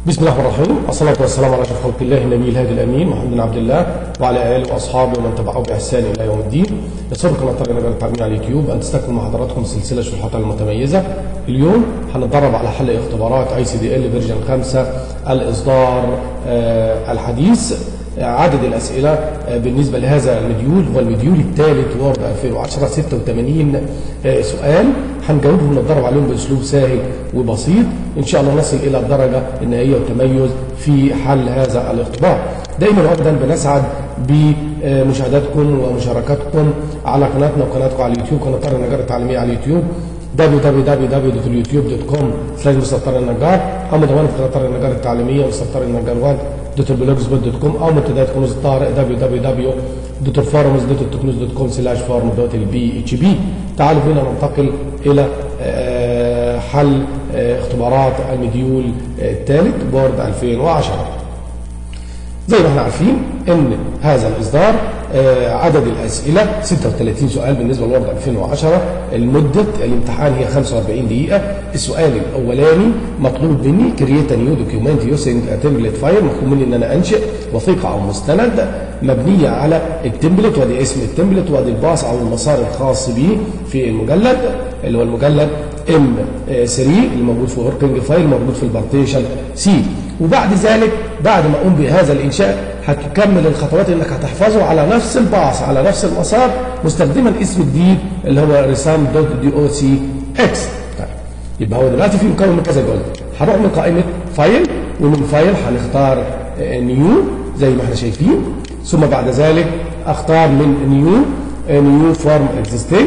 بسم الله الرحمن الرحيم والصلاة والسلام على أشرف خلق الله النبي الهادي الأمين محمد بن عبد الله وعلى آله وأصحابه ومن تبعه بإحسان إلى يوم الدين يسركم أن ترى التعليم على اليوتيوب أن تستكمل مع حضراتكم سلسلة شروحات المتميزة اليوم هنتدرب على حل اختبارات اي سي دي ال فيرجن 5 الإصدار آه، الحديث عدد الأسئلة آه، بالنسبة لهذا المديول هو المديول الثالث وورد 2010 86 آه، سؤال هنجاوبهم ونتدرب عليهم بأسلوب سهل وبسيط إن شاء الله نصل إلى الدرجة النهائية والتميز في حل هذا الاختبار دايما وابدا بنسعد بمشاهداتكم ومشاركاتكم على قناتنا وقناتكم على اليوتيوب قناة طارق النجار التعليمية على اليوتيوب www.youtube.com سلاش مستر طارق النجار او مدونة قناة طارق النجار التعليمية مستر طارق النجار 1 دوت البلوجسبوت دوت كوم او منتديات كنوز الطارق www.forums.teknus.com سلاش فارم دوت البي اتش بي تعالوا بينا ننتقل الى آه، حل آه، اختبارات المديول الثالث بورد 2010 زي ما احنا عارفين ان هذا الاصدار آه، عدد الاسئله 36 سؤال بالنسبه لورد 2010 المده الامتحان هي 45 دقيقه السؤال الاولاني مطلوب مني كرييت نيو دوكيومنت يوسنج تمبلت فايل مطلوب مني ان انا انشئ وثيقه او مستند مبنيه على التمبلت وادي اسم التمبلت وادي الباص او المسار الخاص به في المجلد اللي هو المجلد ام 3 اللي موجود في وركينج فايل موجود في البارتيشن سي وبعد ذلك بعد ما اقوم بهذا الانشاء هتكمل الخطوات انك هتحفظه على نفس الباص على نفس المسار مستخدما اسم جديد اللي هو رسام دوت دي او سي اكس طيب يبقى هو دلوقتي في مكون من كذا جزء هروح من قائمه فايل ومن فايل هنختار نيو زي ما احنا شايفين ثم بعد ذلك اختار من نيو نيو فورم اكزيستنج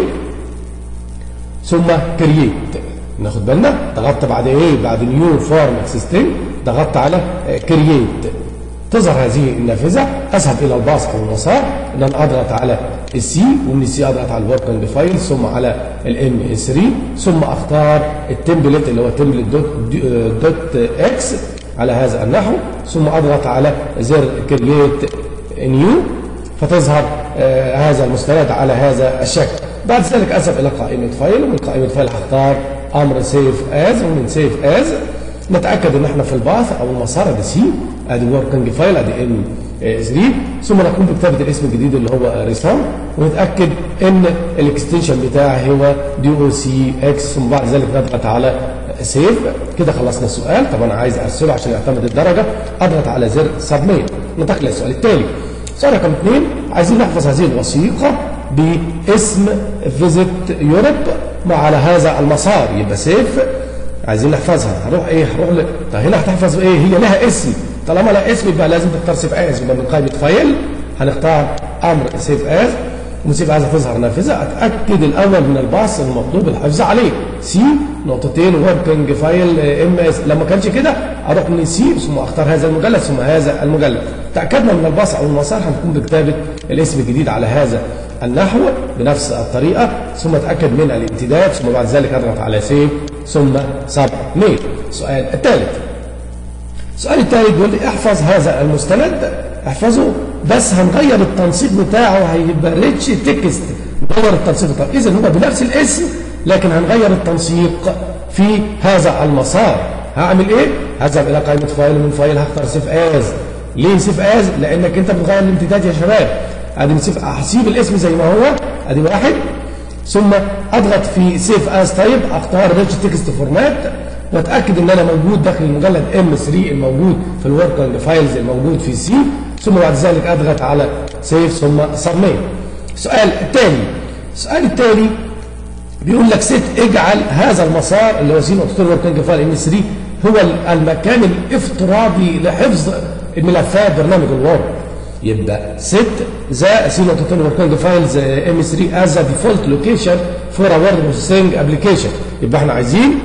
ثم كرييت ناخد بالنا ضغطت بعد ايه بعد نيو فورم اكزيستنج ضغطت على كرييت تظهر هذه النافذه اذهب الى الباص او المسار ان انا اضغط على السي ومن السي اضغط على الوركينج فايل ثم على الام 3 ثم اختار التمبلت اللي هو تمبلت دوت, دوت اكس على هذا النحو ثم اضغط على زر كرييت نيو فتظهر آه هذا المستند على هذا الشكل بعد ذلك اذهب الى قائمه فايل ومن قائمه فايل هختار امر سيف از ومن سيف از نتاكد ان احنا في الباث او المسار ادي سي ادي وركينج فايل ادي ام 3 ثم نقوم بكتابه الاسم الجديد اللي هو ريسام ونتاكد ان الاكستنشن بتاعي هو دي او سي اكس ثم بعد ذلك نضغط على سيف كده خلصنا السؤال طب انا عايز ارسله عشان يعتمد الدرجه اضغط على زر سبميت ننتقل للسؤال التالي سؤال رقم اثنين عايزين نحفظ هذه الوثيقه باسم فيزيت يوروب على هذا المسار يبقى سيف عايزين نحفظها هروح ايه هروح ل... طب هنا هتحفظ ايه هي لها اسم طالما لها اسم يبقى لازم تختار سيف از يبقى من قائمه فايل هنختار امر سيف از ومن سيف از هتظهر نافذه اتاكد الاول من الباص المطلوب الحفظ عليه سي نقطتين وركينج فايل ام اس لما كانش كده اروح من سي ثم اختار هذا المجلد ثم هذا المجلد تاكدنا من الباص او المسار هنقوم بكتابه الاسم الجديد على هذا النحو بنفس الطريقه ثم اتاكد من الامتداد ثم بعد ذلك اضغط على سيف ثم سبميت السؤال الثالث السؤال الثالث بيقول لي احفظ هذا المستند احفظه بس هنغير التنسيق بتاعه هيبقى ريتش تكست نغير التنسيق بتاعه اذا هو بنفس الاسم لكن هنغير التنسيق في هذا المسار هعمل ايه هذهب الى قائمه فايل ومن فايل هختار سيف از ليه سيف از لانك انت بتغير الامتداد يا شباب ادي نسيب هسيب الاسم زي ما هو ادي واحد ثم اضغط في سيف از تايب اختار ريتش تكست فورمات واتاكد ان انا موجود داخل المجلد ام 3 الموجود في الوركينج فايلز الموجود في سي ثم بعد ذلك اضغط على سيف ثم سبميت السؤال التالي السؤال التالي بيقول لك ست اجعل هذا المسار اللي هو سي نقطتين الوركينج فايل ام 3 هو المكان الافتراضي لحفظ الملفات برنامج الوورد يبقى ست ذا سي نقطتين وركينج فايلز ام 3 از ديفولت لوكيشن فور ا وورد بروسيسنج ابلكيشن يبقى احنا عايزين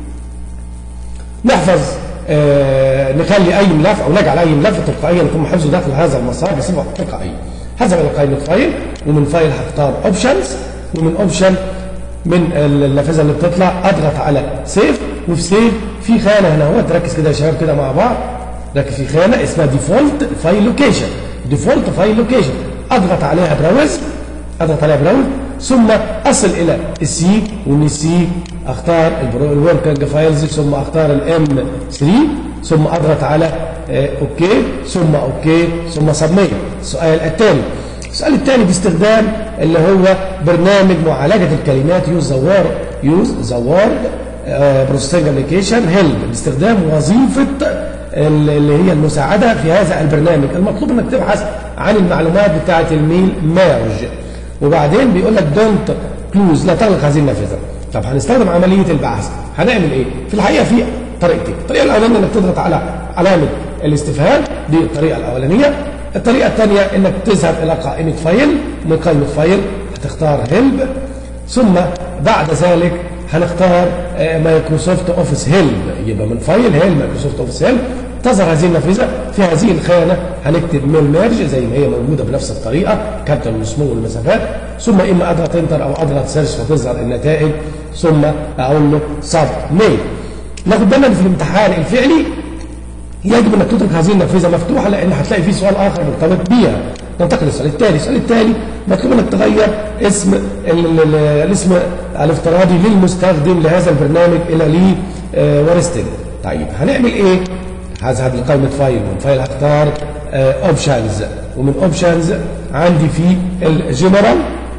نحفظ آه نخلي اي ملف او نجعل اي ملف تلقائيا يكون حفظه داخل هذا المسار بصفه تلقائيه هذا من قائمه فايل ومن فايل هختار اوبشنز ومن اوبشن من النافذه اللي بتطلع اضغط على سيف وفي سيف في خانه هنا اهو تركز كده يا شباب كده مع بعض لكن في خانه اسمها ديفولت فايل لوكيشن ديفولت فايل لوكيشن اضغط عليها براوز اضغط عليها براوز ثم اصل الى السي ومن السي اختار الوركينج فايلز ثم اختار الام 3 ثم اضغط على آه، اوكي ثم اوكي ثم سبميت السؤال الثاني السؤال الثاني باستخدام اللي هو برنامج معالجه الكلمات يوز زوار يوز زوار بروسيسنج ابلكيشن هيلب باستخدام وظيفه اللي هي المساعده في هذا البرنامج المطلوب انك تبحث عن المعلومات بتاعه الميل ميرج وبعدين بيقول لك دونت كلوز لا تغلق هذه النافذه طب هنستخدم عمليه البحث هنعمل ايه في الحقيقه في طريقتين الطريقه الاولانيه انك تضغط على علامه الاستفهام دي الطريقه الاولانيه الطريقه الثانيه انك تذهب الى قائمه فايل من قائمه فايل هتختار هيلب ثم بعد ذلك هنختار آه، مايكروسوفت اوفيس هيلب يبقى من فايل هيل مايكروسوفت اوفيس هيلب تظهر هذه النافذه في هذه الخانه هنكتب ميل ميرج زي ما هي موجوده بنفس الطريقه كابيتال والسمول والمسافات ثم اما اضغط انتر او اضغط سيرش فتظهر النتائج ثم اقول له سب ميل ناخد بالنا إن في الامتحان الفعلي يجب انك تترك هذه النافذه مفتوحه لان هتلاقي في سؤال اخر مرتبط بيها ننتقل للسؤال التالي السؤال التالي مطلوب انك تغير اسم ال- ال- ال- الاسم الافتراضي للمستخدم لهذا البرنامج الى لي آه، ورستن طيب هنعمل ايه هذهب لقائمه فايل من فايل هختار اوبشنز ومن اوبشنز عندي في الجنرال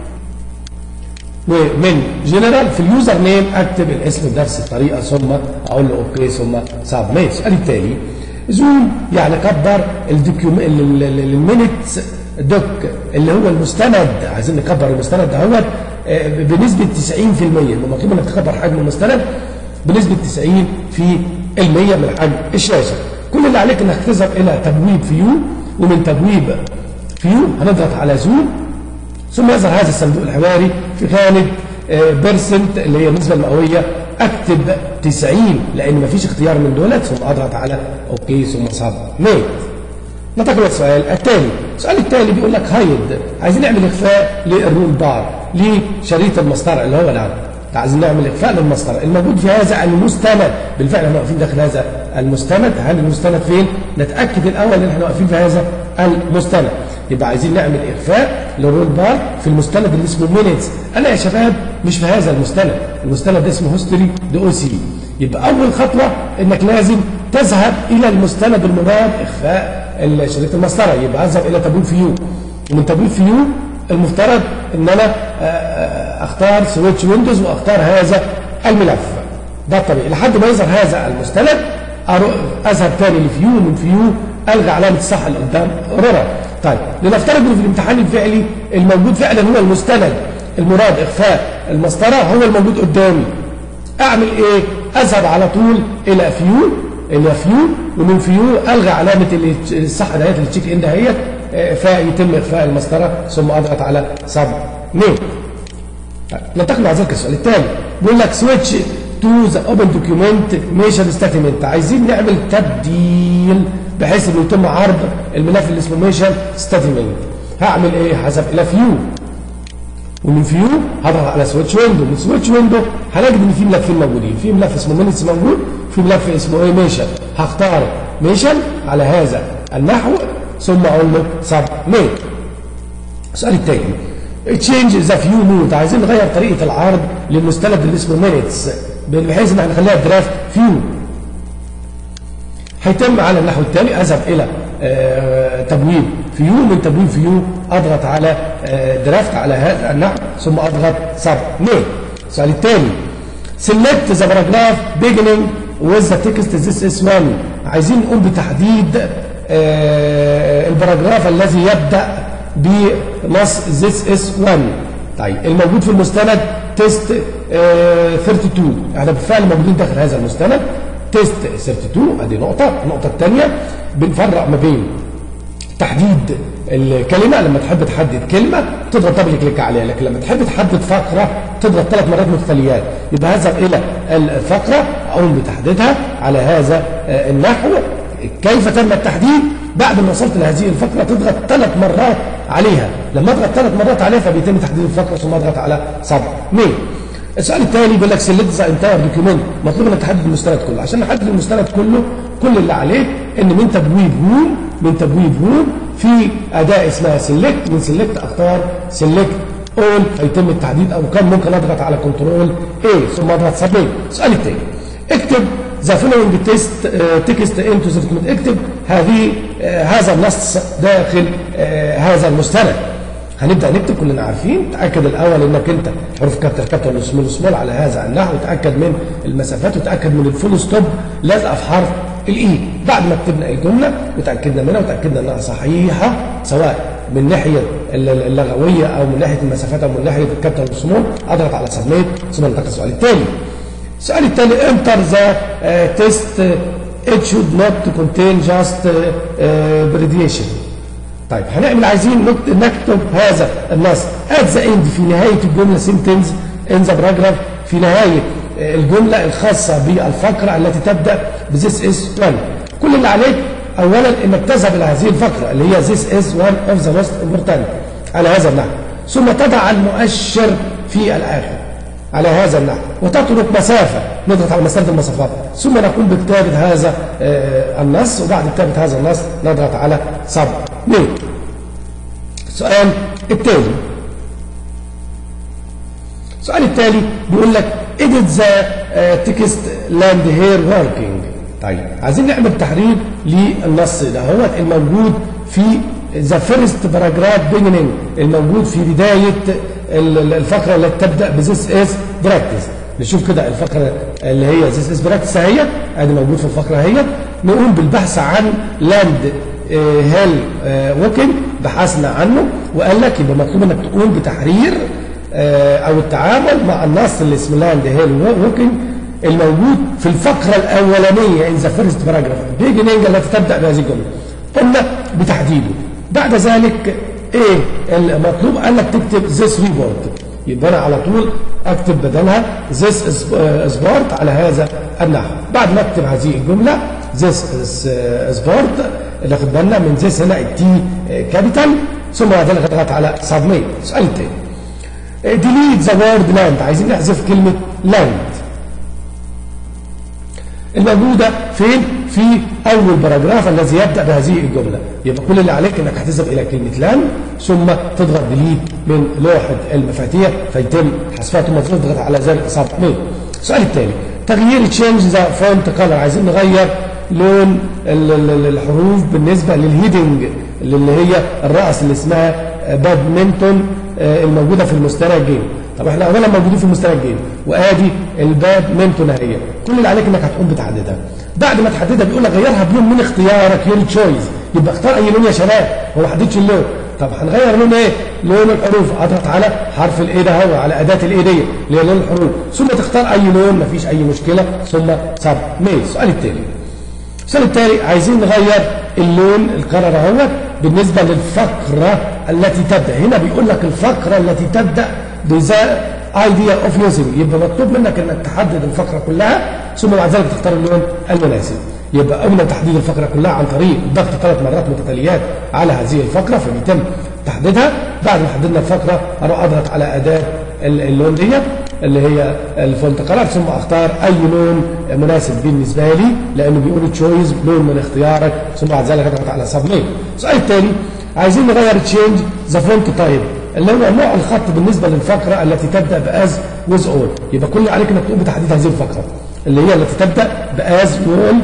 ومن جنرال في اليوزر نيم اكتب الاسم بنفس الطريقه ثم اقول له اوكي ثم سبميت السؤال التالي زوم يعني كبر الدوكيوم المينتس دوك اللي هو المستند عايزين نكبر المستند دهوت آه، بنسبه 90% المطلوب انك تكبر حجم المستند بنسبه 90 في المية من حجم الشاشه كل اللي عليك انك تذهب الى تبويب فيو ومن تبويب فيو هنضغط على زوم ثم يظهر هذا الصندوق الحواري في خانة بيرسنت اللي هي النسبة المئوية اكتب 90 لان مفيش اختيار من دولت ثم اضغط على اوكي ثم صب ميت ننتقل للسؤال التالي السؤال التالي بيقول لك هايد عايزين نعمل اخفاء للرول بار لشريط المسطره اللي هو نعم عايزين نعمل اخفاء للمسطره الموجود في هذا المستند بالفعل احنا واقفين داخل هذا المستند هل المستند فين نتاكد الاول ان احنا واقفين في هذا المستند يبقى عايزين نعمل اخفاء للرول بار في المستند اللي اسمه مينيتس انا يا شباب مش في هذا المستند المستند ده اسمه هيستوري دي او سي يبقى اول خطوه انك لازم تذهب الى المستند المراد اخفاء شريط المسطره يبقى اذهب الى تابول فيو ومن تابول فيو المفترض ان انا آه، آه، اختار سويتش ويندوز واختار هذا الملف ده الطبيعي لحد ما يظهر هذا المستند أرو- اذهب تاني لفيو من فيو الغي علامه الصح اللي قدام رورا طيب لنفترض ان في الامتحان الفعلي الموجود فعلا هو المستند المراد اخفاء المسطره هو الموجود قدامي اعمل ايه اذهب على طول الى فيو الى فيو ومن فيو الغي علامه اللي- الصح دهيت التشيك ان دهيت آه، فيتم اخفاء المسطره ثم اضغط على سب ميل ننتقل مع ذلك السؤال الثاني بيقول لك سويتش تو ذا اوبن دوكيومنت ميشن ستاتمنت عايزين نعمل تبديل بحيث انه يتم عرض الملف اللي اسمه ميشن ستاتمنت هعمل ايه؟ حسب الى فيو ومن فيو هضغط على سويتش ويندو من سويتش ويندو هنجد ان في ملفين موجودين في ملف اسمه مينتس موجود في ملف اسمه ايه ميشن هختار ميشن على هذا النحو ثم اقول له سب ميل السؤال التاني تشينج ذا فيو مود عايزين نغير طريقه العرض للمستند اللي اسمه مينتس بحيث ان احنا نخليها درافت فيو هيتم على النحو التالي اذهب الى آه، تبويب فيو من تبويب فيو اضغط على آه، درافت على هذا النحو ثم اضغط سب ميل السؤال الثاني select the paragraph beginning with the text this is one عايزين نقوم بتحديد آه، البراجراف الذي يبدأ بنص this is one طيب الموجود في المستند تيست 32 احنا بالفعل موجودين داخل هذا المستند تيست 32 ادي نقطة النقطة الثانية بنفرق ما بين تحديد الكلمة لما تحب تحدد كلمة تضغط دبل كليك عليها لكن لما تحب تحدد فقرة تضغط ثلاث مرات متتاليات يبقى هذهب إلى الفقرة أقوم بتحديدها على هذا آه، النحو كيف تم التحديد بعد ما وصلت لهذه الفقرة تضغط ثلاث مرات عليها لما اضغط ثلاث مرات عليها فبيتم تحديد الفقرة ثم اضغط على صب ميل السؤال التالي بيقول لك سيلكت ذا انتاير دوكيومنت مطلوب انك تحدد المستند كله عشان نحدد المستند كله كل اللي عليك ان من تبويب هوم من تبويب هوم في اداه اسمها سيلكت من سيلكت اختار سيلكت اول فيتم التحديد او كان ممكن اضغط على كنترول اي ثم اضغط سبميت السؤال التاني اكتب ذا فولوينج تيست تكست انتو ذا دوكيمنت اكتب هذه آه، هذا النص داخل آه، هذا المستند هنبدا نكتب كلنا عارفين تاكد الاول انك انت حروف كابتر كابتر سمول سمول على هذا النحو تاكد من المسافات وتاكد من الفول ستوب لازقه في حرف الاي بعد ما كتبنا الجمله وتاكدنا منها وتاكدنا انها صحيحه سواء من ناحيه اللغويه او من ناحيه المسافات او من ناحيه الكابتر سمول اضغط على سبميت ثم ننتقل السؤال التالي السؤال التالي انتر ذا تيست it should not contain just uh, uh, abbreviation طيب هنعمل عايزين نكت- نكتب هذا النص at the end في نهاية الجملة sentence in the paragraph في نهاية آه، الجملة الخاصة بالفقرة التي تبدأ ب this is one كل اللي عليك أولا إنك تذهب إلى هذه الفقرة اللي هي this is one of the most important على هذا النحو ثم تضع المؤشر في الآخر على هذا النحو وتترك مسافة نضغط على مسافة المسافات ثم نقوم بكتابة هذا آه، النص وبعد كتابة هذا النص نضغط على سب ميت السؤال التالي السؤال التالي بيقول لك edit the uh, text land here working طيب عايزين نعمل تحرير للنص ده هو الموجود في the first paragraph beginning الموجود في بداية ال- ال- الفقرة التي تبدأ ب this is practice نشوف كده الفقرة اللي هي this is practice اهي ادي موجود في الفقرة اهي نقوم بالبحث عن land هيل ووكن بحثنا عنه وقال لك يبقى مطلوب انك تقوم بتحرير آه، او التعامل مع النص اللي اسمه لاند هيل ووكن الموجود في الفقره الاولانيه ان ذا فيرست باراجراف بيجنينج التي تبدا بهذه الجمله قلنا بتحديده بعد ذلك ايه المطلوب قال لك تكتب ذيس ريبورت يبقى انا على طول اكتب بدلها ذيس سبورت على هذا النحو بعد ما اكتب هذه الجمله ذيس سبورت اللي خد بالنا من ذيس هنا التي كابيتال ثم بعد ذلك اضغط على سبميت السؤال التاني ديليت ذا وورد لاند عايزين نحذف كلمه لاند الموجودة فين؟ في أول باراجراف الذي يبدأ بهذه الجملة يبقى كل اللي عليك أنك هتذهب إلى كلمة لان ثم تضغط ديليت من لوحة المفاتيح فيتم حذفها ثم تضغط على ذلك صعب مين السؤال التالي تغيير تشينج ذا فونت كلر عايزين نغير لون ال- ال- الحروف بالنسبة للهيدنج اللي هي الرأس اللي اسمها بادمنتون آه، الموجودة في المستند جيم طب احنا اولا موجودين في المستند جيم وادي البادمنتون اهي كل اللي عليك انك هتقوم بتحددها بعد ما تحددها بيقول لك غيرها بلون من اختيارك يور تشويس يبقى اختار اي لون يا شباب هو ما حددش اللون طب هنغير لون ايه لون الحروف اضغط على حرف الايه ده هو على اداه الايه دي اللي هي لون الحروف ثم تختار اي لون مفيش اي مشكله ثم سب ميل السؤال التالي السؤال التالي عايزين نغير اللون القرار اهوت بالنسبه للفقره التي تبدا هنا بيقول لك الفقره التي تبدا بذا ايديا اوف يوزنج يبقى مطلوب منك انك تحدد الفقره كلها ثم بعد ذلك تختار اللون المناسب يبقى قبل تحديد الفقره كلها عن طريق ضغط ثلاث مرات متتاليات على هذه الفقره فبيتم تحديدها بعد ما حددنا الفقره اروح اضغط على اداه ال- اللون ديت اللي هي الفونت كلر ثم اختار اي لون مناسب بالنسبه لي لانه بيقول تشويز لون من اختيارك ثم بعد ذلك اضغط على سبميت السؤال الثاني عايزين نغير تشينج ذا فونت تايب اللي هو نوع الخط بالنسبه للفقره التي تبدا باز ويز اول يبقى كل اللي عليك انك تقوم بتحديد هذه الفقره اللي هي التي تبدا باز وول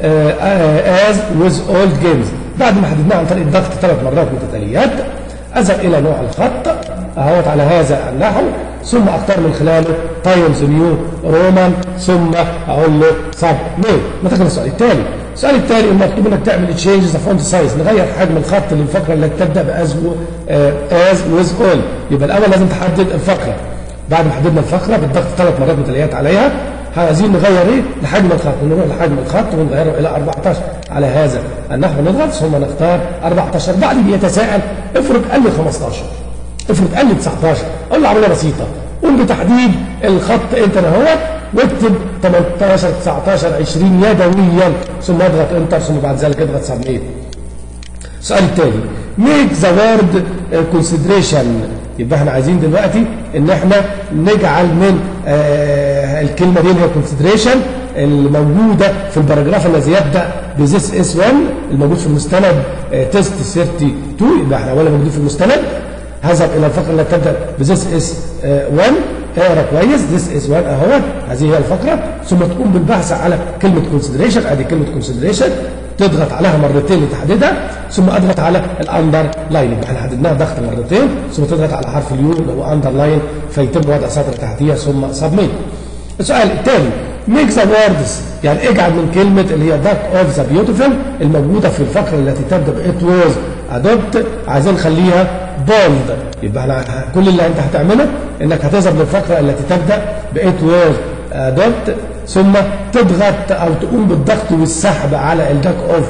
از ويز اولد جيمز بعد ما حددناها عن طريق الضغط ثلاث مرات متتاليات اذهب الى نوع الخط اهوت على هذا النحو ثم اختار من خلاله تايمز نيو رومان ثم اقول له سب ميل ننتقل للسؤال التالي السؤال التالي المطلوب انك تعمل تشينج ذا فونت سايز نغير حجم الخط للفقره التي تبدا باز از ويز اول يبقى الاول لازم تحدد الفقره بعد ما حددنا الفقره بالضغط ثلاث مرات متتاليات عليها عايزين نغير ايه لحجم الخط نروح لحجم الخط ونغيره الى 14 على هذا النحو نضغط ثم نختار 14 بعد بيتساءل افرض قال لي 15 افرض قال لي 19 اقول له عمليه بسيطه قوم بتحديد الخط انت اهوت واكتب 18 19 20 يدويا ثم اضغط انتر ثم بعد ذلك اضغط سبميت السؤال التالي ميك ذا وورد كونسيدريشن يبقى احنا عايزين دلوقتي ان احنا نجعل من آه الكلمه دي اللي هي كونسيدريشن الموجوده في الباراجراف الذي يبدا بذيس اس 1 الموجود في المستند آه تيست 32 يبقى احنا اولا موجودين في المستند هذهب الى الفقره التي تبدا بذيس اس 1 اقرا كويس ذس از وان اهوت هذه هي الفقره ثم تقوم بالبحث على كلمه كونسيدريشن ادي كلمه كونسيدريشن تضغط عليها مرتين لتحديدها ثم اضغط على الاندر لاين احنا حددناها ضغط مرتين ثم تضغط على حرف اليو اللي هو اندر لاين فيتم وضع سطر تحتيه ثم سبميت السؤال الثاني ميك ذا ووردز يعني اجعل من كلمه اللي هي دارك اوف ذا بيوتيفل الموجوده في الفقره التي تبدا بإت ووز ادوبت عايزين نخليها بولد يبقى احنا كل اللي انت هتعمله انك هتذهب للفقره التي تبدا بإت ووز ادوبت ثم تضغط او تقوم بالضغط والسحب على الداك اوف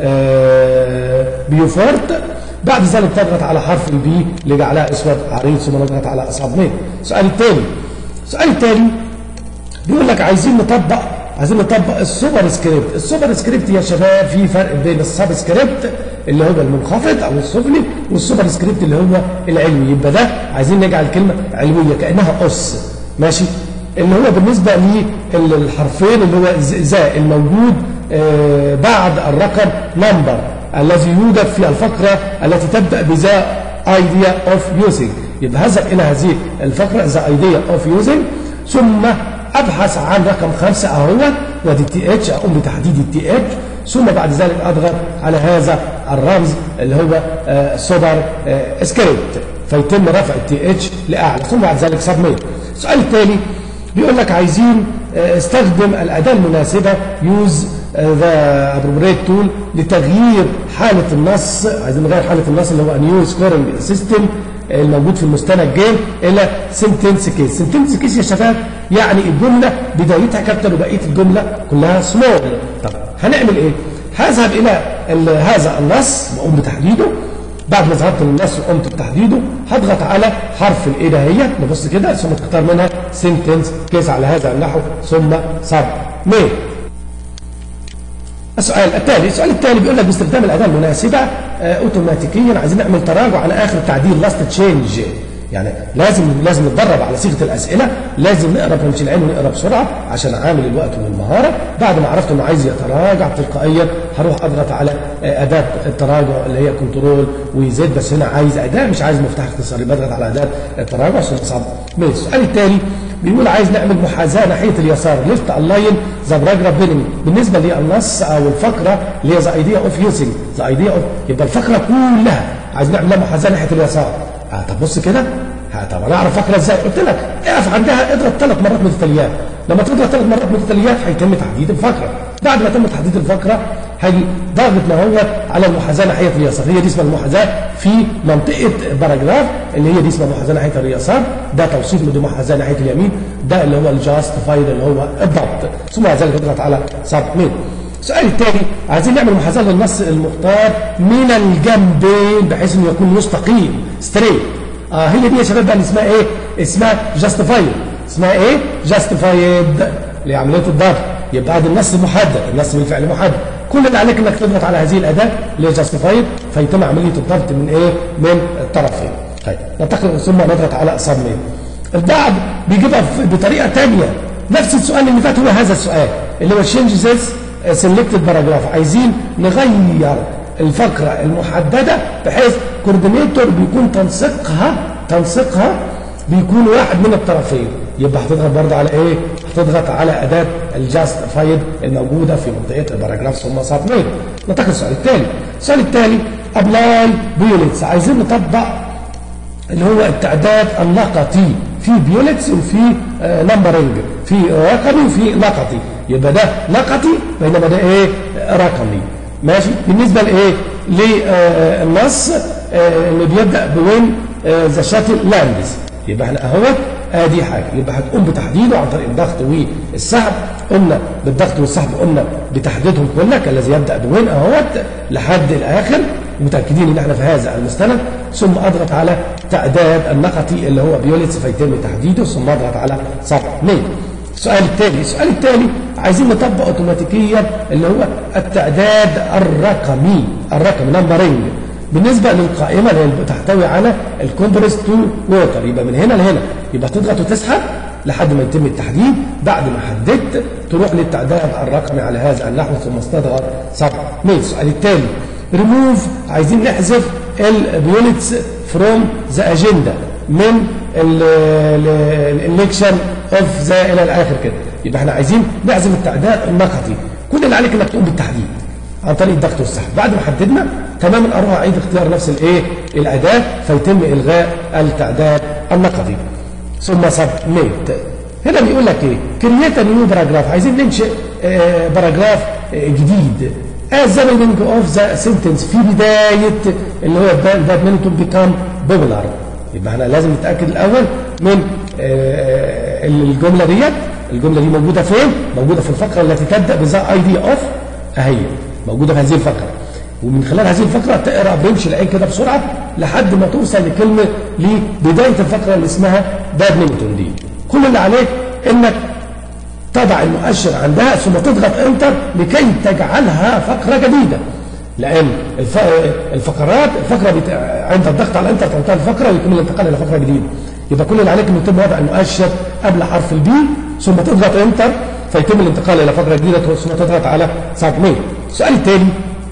بيوفورت بعد ذلك تضغط على حرف البي لجعلها اسود عريض ثم نضغط على سبميت السؤال الثاني السؤال الثاني بيقول لك عايزين نطبق عايزين نطبق السوبر سكريبت السوبر سكريبت يا شباب في فرق بين السب سكريبت اللي هو المنخفض او السفلي والسوبر سكريبت اللي هو العلوي يبقى ده عايزين نجعل كلمه علويه كانها اس ماشي اللي هو بالنسبه للحرفين اللي هو ذا الموجود آه بعد الرقم نمبر الذي يوجد في الفقره التي تبدا بذا idea of using يبقى هذهب الى هذه الفقره ذا idea of using ثم ابحث عن رقم خمسة اهو وادي تي اتش اقوم بتحديد التي اتش ثم بعد ذلك اضغط على هذا الرمز اللي هو آه سوبر آه سكريبت فيتم رفع التي اتش لاعلى ثم بعد ذلك سبميت السؤال التالي بيقول لك عايزين آه استخدم الاداه المناسبه يوز ذا ابروبريت تول لتغيير حاله النص عايزين نغير حاله النص اللي هو نيو سكورنج سيستم الموجود في المستند جيم الى سنتنس كيس سنتنس كيس يا شباب يعني الجمله بدايتها كابيتال وبقيه الجمله كلها سمول طب هنعمل ايه هذهب الى هذا النص واقوم بتحديده بعد ما ظهرت النص وقمت بتحديده هضغط على حرف الايه ده هي نبص كده ثم تختار منها سنتنس كيس على هذا النحو ثم سب ميل السؤال التالي السؤال التالي بيقول لك باستخدام الاداه المناسبه آه اوتوماتيكيا عايزين نعمل تراجع على اخر تعديل لاست تشينج يعني لازم لازم نتدرب على صيغه الاسئله لازم نقرا بنش العين ونقرا بسرعه عشان عامل الوقت والمهاره بعد ما عرفت انه عايز يتراجع تلقائيا هروح اضغط على اداه التراجع اللي هي كنترول وزد بس هنا عايز اداه مش عايز مفتاح اختصاري بضغط على اداه التراجع ثم صعب ماشي السؤال التالي بيقول عايز نعمل محاذاه ناحيه اليسار ليفت الاين ذا باراجراف بينمي بالنسبه للنص او الفقره اللي هي ذا ايديا اوف يوزنج ذا ايديا اوف يبقى الفقره كلها عايز نعمل لها محاذاه ناحيه اليسار آه طب بص كده طب انا اعرف فقره ازاي قلت لك اقف عندها اضغط ثلاث مرات متتاليات لما تضغط ثلاث مرات متتاليات هيتم تحديد الفقره بعد ما يتم تحديد الفقره هيجي ضاغط ما هو على المحاذاه ناحيه اليسار هي دي اسمها المحاذاه في منطقه باراجراف اللي هي دي اسمها المحاذاه ناحيه اليسار ده توصيف من محاذاه ناحيه اليمين ده اللي هو الجاستيفايد اللي هو الضبط ثم بعد ذلك تضغط على سبميت السؤال الثاني عايزين نعمل محاذاه للنص المختار من الجنبين بحيث انه يكون مستقيم ستريت اه هي دي يا شباب بقى اسمها ايه اسمها جاستيفايد اسمها ايه جاستيفايد لعمليه الضغط يبقى ده النص محدد النص بالفعل محدد كل اللي عليك انك تضغط على هذه الاداه اللي هي جاستيفايد فيتم عمليه الضبط من ايه من الطرفين طيب ننتقل ثم نضغط على سبميت البعض بيجيبها بطريقه ثانيه نفس السؤال اللي فات هو هذا السؤال اللي هو تشينج ذيس سيلكتد باراجراف عايزين نغير الفقرة المحددة بحيث كوردينيتور بيكون تنسيقها تنسيقها بيكون واحد من الطرفين يبقى هتضغط برضه على ايه؟ هتضغط على اداه الجاستيفايد الموجوده في منطقه الباراجراف ثم سبميت. ننتقل للسؤال الثاني. السؤال الثاني ابلاي بيوليتس عايزين نطبق اللي هو التعداد النقطي في بيوليتس وفي آه نمبرنج في رقمي وفي نقطي يبقى ده نقطي بينما ده ايه؟ رقمي. ماشي بالنسبه لايه للنص اللي بيبدا بوين ذا شاتل لاندز يبقى احنا اهوت ادي حاجه يبقى هتقوم بتحديده عن طريق الضغط والسحب قلنا بالضغط والسحب قلنا بتحديدهم كلك الذي يبدا بوين اهوت لحد الاخر متاكدين ان احنا في هذا المستند ثم اضغط على تعداد النقطي اللي هو بيوليتس فيتم تحديده ثم اضغط على سبع ميل السؤال التالي السؤال التالي عايزين نطبق اوتوماتيكيا اللي هو التعداد الرقمي الرقم نمبرنج بالنسبه للقائمه اللي تحتوي على الكومبريس تو ووتر يبقى من هنا لهنا يبقى تضغط وتسحب لحد ما يتم التحديد بعد ما حددت تروح للتعداد الرقمي على هذا النحو ثم استضغط سبع ميل السؤال التالي ريموف عايزين نحذف البيوليتس فروم ذا اجندا من الالكشن اوف ذا الى الاخر كده يبقى احنا عايزين نعزم التعداد النقطي كل اللي عليك انك تقوم بالتحديد عن طريق الضغط والسحب بعد ما حددنا تماما اروح اعيد اختيار نفس الايه الاداه فيتم الغاء التعداد النقدي ثم سبميت هنا بيقول لك ايه كرييت نيو باراجراف عايزين ننشئ آه باراجراف آه جديد as the beginning of the sentence في بداية اللي هو badminton become popular يبقى احنا لازم نتأكد الأول من آه الجملة ديت الجملة دي موجودة فين؟ موجودة في الفقرة التي تبدأ بذا اي دي اوف اهي موجودة في هذه الفقرة ومن خلال هذه الفقرة تقرأ برمش العين كده بسرعة لحد ما توصل لكلمة لبداية الفقرة اللي اسمها بادمنتون دي كل اللي عليك انك تضع المؤشر عندها ثم تضغط انتر لكي تجعلها فقرة جديدة لأن الفقرات الفقرة بت... عند الضغط على انتر تنتهي الفقرة ويكون الانتقال إلى فقرة جديدة يبقى كل اللي عليك انك يتم وضع المؤشر قبل حرف البي ثم تضغط انتر فيتم الانتقال إلى فقرة جديدة ثم تضغط على سبميت السؤال التالي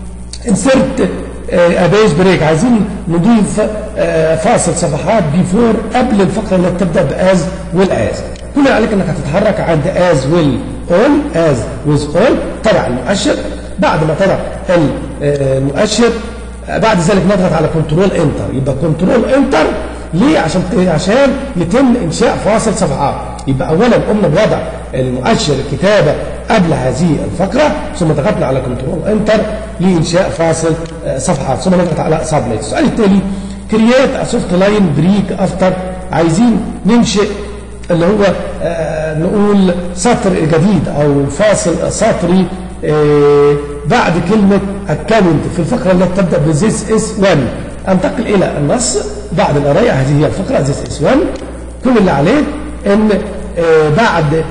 انسرت ابيج بريك عايزين نضيف فاصل صفحات بيفور قبل الفقره اللي تبدا باز والاز كل اللي عليك انك هتتحرك عند از ويل اول از ويز اول تبع المؤشر بعد ما تضع المؤشر بعد ذلك نضغط على كنترول انتر يبقى كنترول انتر ليه عشان عشان يتم انشاء فاصل صفحات يبقى اولا قمنا بوضع المؤشر الكتابه قبل هذه الفقره ثم ضغطنا على كنترول انتر لانشاء فاصل صفحات ثم نضغط على سبميت السؤال التالي كرييت سوفت لاين بريك افتر عايزين ننشئ اللي هو آه نقول سطر جديد او فاصل سطري آه بعد كلمه اكونت في الفقره التي تبدا بزيس اس 1 انتقل الى النص بعد القرايه هذه هي الفقره زيس اس 1 كل اللي عليك ان آه بعد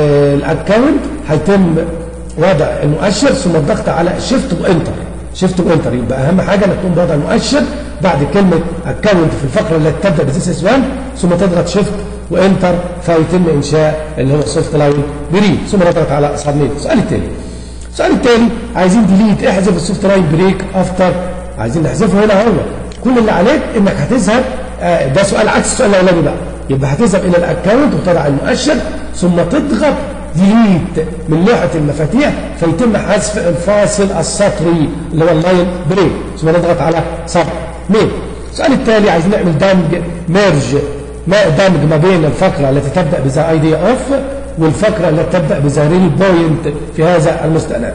الاكونت هيتم وضع المؤشر ثم الضغط على شيفت وانتر شيفت وانتر يبقى اهم حاجه انك تقوم بوضع المؤشر بعد كلمه اكونت في الفقره التي تبدا بزيس اس 1 ثم تضغط شيفت وانتر فيتم انشاء اللي هو سوفت لاين بريك ثم نضغط على سبميت السؤال التالي السؤال التالي عايزين ديليت احذف السوفت لاين بريك افتر عايزين نحذفه هنا هو كل اللي عليك انك هتذهب آه ده سؤال عكس السؤال الاولاني بقى يبقى هتذهب الى الاكونت وتضع المؤشر ثم تضغط ديليت من لوحه المفاتيح فيتم حذف الفاصل السطري اللي هو اللاين بريك ثم نضغط على سبميت السؤال التالي عايزين نعمل دمج ميرج ما دمج ما بين الفقرة التي تبدأ بذا ايديا اوف والفقرة التي تبدأ بذا ريل بوينت في هذا المستند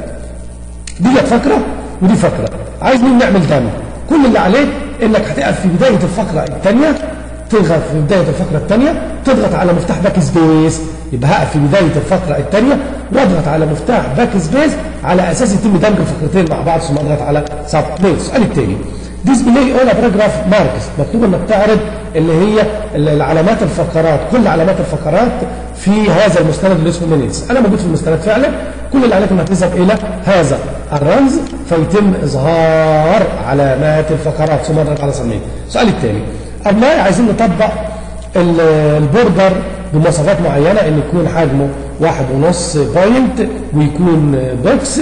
دي فقرة ودي فقرة عايزين نعمل دمج كل اللي عليك انك هتقف في بداية الفقرة الثانية تضغط في بداية الفقرة الثانية تضغط على مفتاح باك سبيس يبقى هقف في بداية الفقرة الثانية واضغط على مفتاح باك سبيس على اساس يتم دمج الفقرتين مع بعض ثم اضغط على سب السؤال التاني ديسبلاي اول باراجراف ماركس مكتوب انك تعرض اللي هي العلامات الفقرات كل علامات الفقرات في هذا المستند اللي اسمه مينيتس انا موجود في المستند فعلا كل اللي عليك انك تذهب الى هذا الرمز فيتم اظهار علامات الفقرات ثم نضغط على سميه السؤال الثاني ابنائي عايزين نطبق البوردر بمواصفات معينه ان يكون حجمه واحد ونص بوينت ويكون بوكس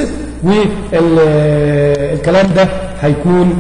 والكلام ده هيكون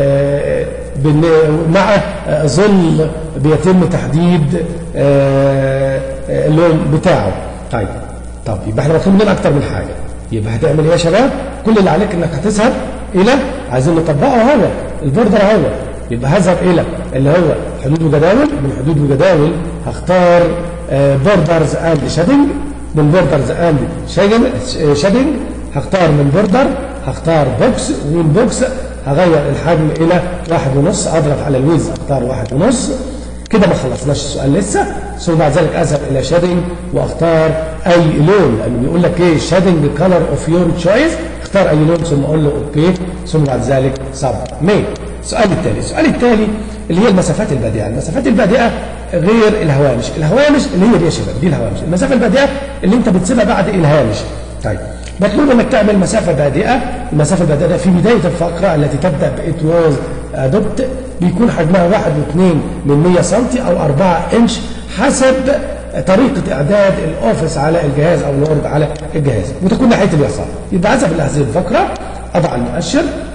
مع ظل بيتم تحديد اللون بتاعه طيب طب يبقى احنا مطلوب مننا اكتر من حاجه يبقى هتعمل ايه يا شباب كل اللي عليك انك هتذهب الى عايزين نطبقه هو البوردر هو يبقى هذهب الى اللي هو حدود وجداول من حدود وجداول هختار بوردرز اند شادنج من بوردرز اند شادنج هختار من بوردر هختار بوكس ومن بوكس هغير الحجم الى واحد ونص اضغط على الويز اختار واحد ونص كده ما خلصناش السؤال لسه ثم بعد ذلك اذهب الى شادنج واختار اي لون لانه بيقول لك ايه شادنج كلر اوف يور تشويس اختار اي لون ثم اقول له اوكي ثم بعد ذلك سب ميل السؤال التالي السؤال التالي اللي هي المسافات البادئه المسافات البادئه غير الهوامش الهوامش اللي هي دي يا شباب دي الهوامش المسافه البادئه اللي انت بتسيبها بعد الهامش طيب مطلوب انك تعمل مسافه بادئه المسافه البادئه في بدايه الفقره التي تبدا بإت واز ادوبت بيكون حجمها 1 و2 من 100 سم او 4 انش حسب طريقه اعداد الاوفيس على الجهاز او الورد على الجهاز وتكون ناحيه اليسار يبقى حسب هذه الفقره اضع المؤشر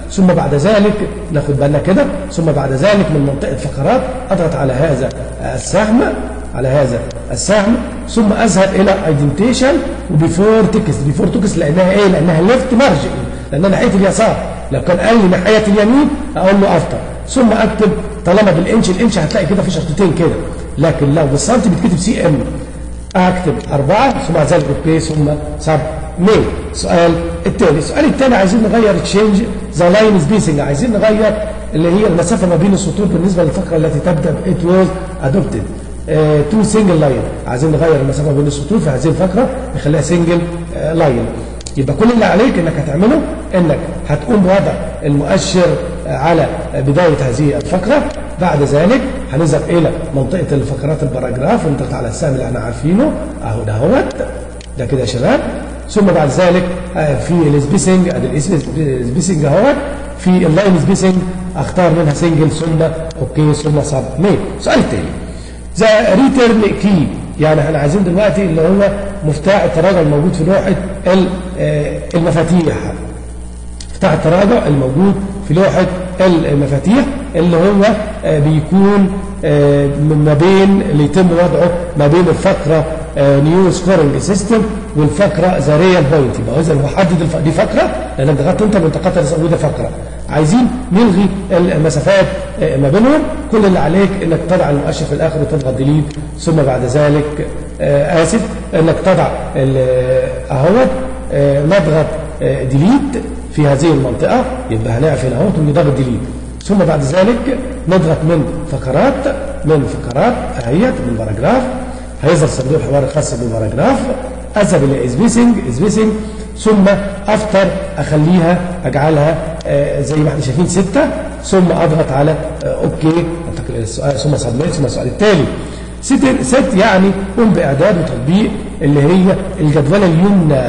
ثم بعد ذلك ناخد بالنا كده ثم بعد ذلك من منطقة فقرات أضغط على هذا السهم على هذا السهم ثم أذهب إلى ايدنتيشن وبيفور تكست بيفور تكست لأنها إيه لأنها ليفت مارجن لأنها ناحية اليسار لو كان قال لي ناحية اليمين أقول له أفضل ثم أكتب طالما بالإنش الإنش هتلاقي كده في شرطتين كده لكن لو بالسنتي بتكتب سي ام اكتب أربعة ثم ذلك اوكي ثم سب ميل السؤال التالي السؤال التالي عايزين نغير تشينج ذا لاين سبيسنج عايزين نغير اللي هي المسافة ما بين السطور بالنسبة للفقرة التي تبدأ ات واز ادوبتد تو سنجل لاين عايزين نغير المسافة بين السطور في هذه الفقرة نخليها سنجل لاين يبقى كل اللي عليك انك هتعمله انك هتقوم بوضع المؤشر على بداية هذه الفقرة بعد ذلك هنذهب الى منطقة الفقرات الباراجراف ونضغط على السهم اللي احنا عارفينه اهو ده اهوت ده كده يا شباب ثم بعد ذلك في السبيسنج ادي السبيسنج اهوت في اللاين سبيسنج اختار منها سنجل ثم اوكي ثم سب ميل السؤال التاني ذا ريتيرن كي يعني احنا عايزين دلوقتي اللي هو مفتاح التراجع الموجود في لوحة المفاتيح مفتاح التراجع الموجود في لوحة المفاتيح اللي هو بيكون ما بين اللي يتم وضعه ما بين الفقرة نيو سكورنج سيستم والفقرة ذا ريال بوينت يبقى اذا هو حدد الف... دي فقرة لانك ضغطت انت منطقات الاسود فقرة عايزين نلغي المسافات ما بينهم كل اللي عليك انك تضع المؤشر في الاخر وتضغط ديليت ثم بعد ذلك اسف انك تضع اهوت نضغط ديليت في هذه المنطقة يبقى هنقف هنا اهوت ونضغط ديليت ثم بعد ذلك نضغط من فقرات من فقرات اهيت من باراجراف هيظهر صندوق الحوار الخاص بالباراجراف اذهب الى سبيسنج سبيسنج ثم افتر اخليها اجعلها آه زي ما احنا شايفين ستة ثم اضغط على آه اوكي السؤال ثم سبميت ثم السؤال التالي ست ست يعني قم باعداد وتطبيق اللي هي الجدوله اليمنى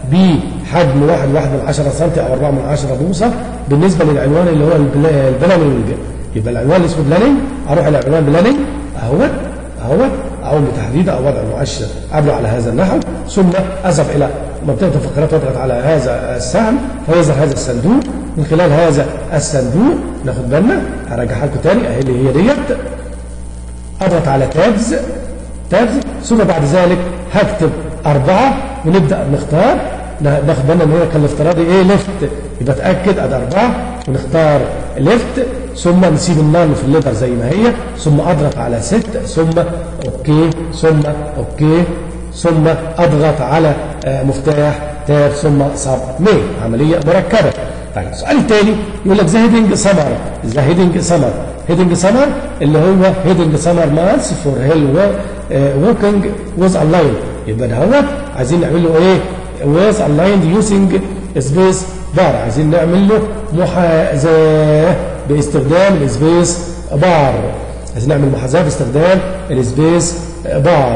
بحجم واحد واحد من 10 سم او 4 من 10 بوصه بالنسبه للعنوان اللي هو البلاننج يبقى العنوان اللي اسمه بلاننج اروح الى عنوان بلاننج اهوت اهوت اقوم بتحديده او وضع المؤشر قبله على هذا النحو ثم اذهب الى منطقه الفقرات واضغط على هذا السهم فيظهر هذا الصندوق من خلال هذا الصندوق ناخد بالنا هرجعها لكم تاني اهي اللي هي ديت اضغط على تابز تابز ثم بعد ذلك هكتب أربعة ونبدأ نختار ناخد بالنا ان هي كان الافتراضي ايه ليفت يبقى اتاكد ادي اربعه ونختار ليفت ثم نسيب النان في الليتر زي ما هي ثم اضغط على ست ثم اوكي ثم اوكي ثم اضغط على مفتاح تاب ثم سب ميل عمليه مركبه طيب السؤال التالي يقول لك ذا هيدنج سمر ذا هيدنج سمر هيدنج سمر اللي هو هيدنج سمر مانس فور هيل ووكينج ويز الاين يبقى ده هو عايزين نعمل له ايه was aligned using space bar عايزين نعمل له محاذاة باستخدام السبيس بار عايزين نعمل محاذاة باستخدام السبيس بار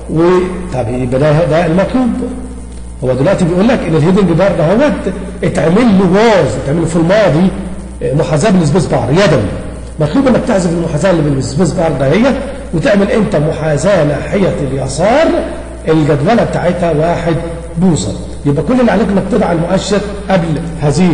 وطب يبقى ده, ده المطلوب هو دلوقتي بيقول لك ان الهيدنج بار ده هو اتعمل له واز اتعمل له في الماضي محاذاة بالسبيس بار يدوي مطلوب انك تعزف المحاذاة اللي بالسبيس بار ده هي وتعمل انت محاذاة ناحية اليسار الجدولة بتاعتها واحد بوصة يبقى كل اللي عليك انك تضع المؤشر قبل هذه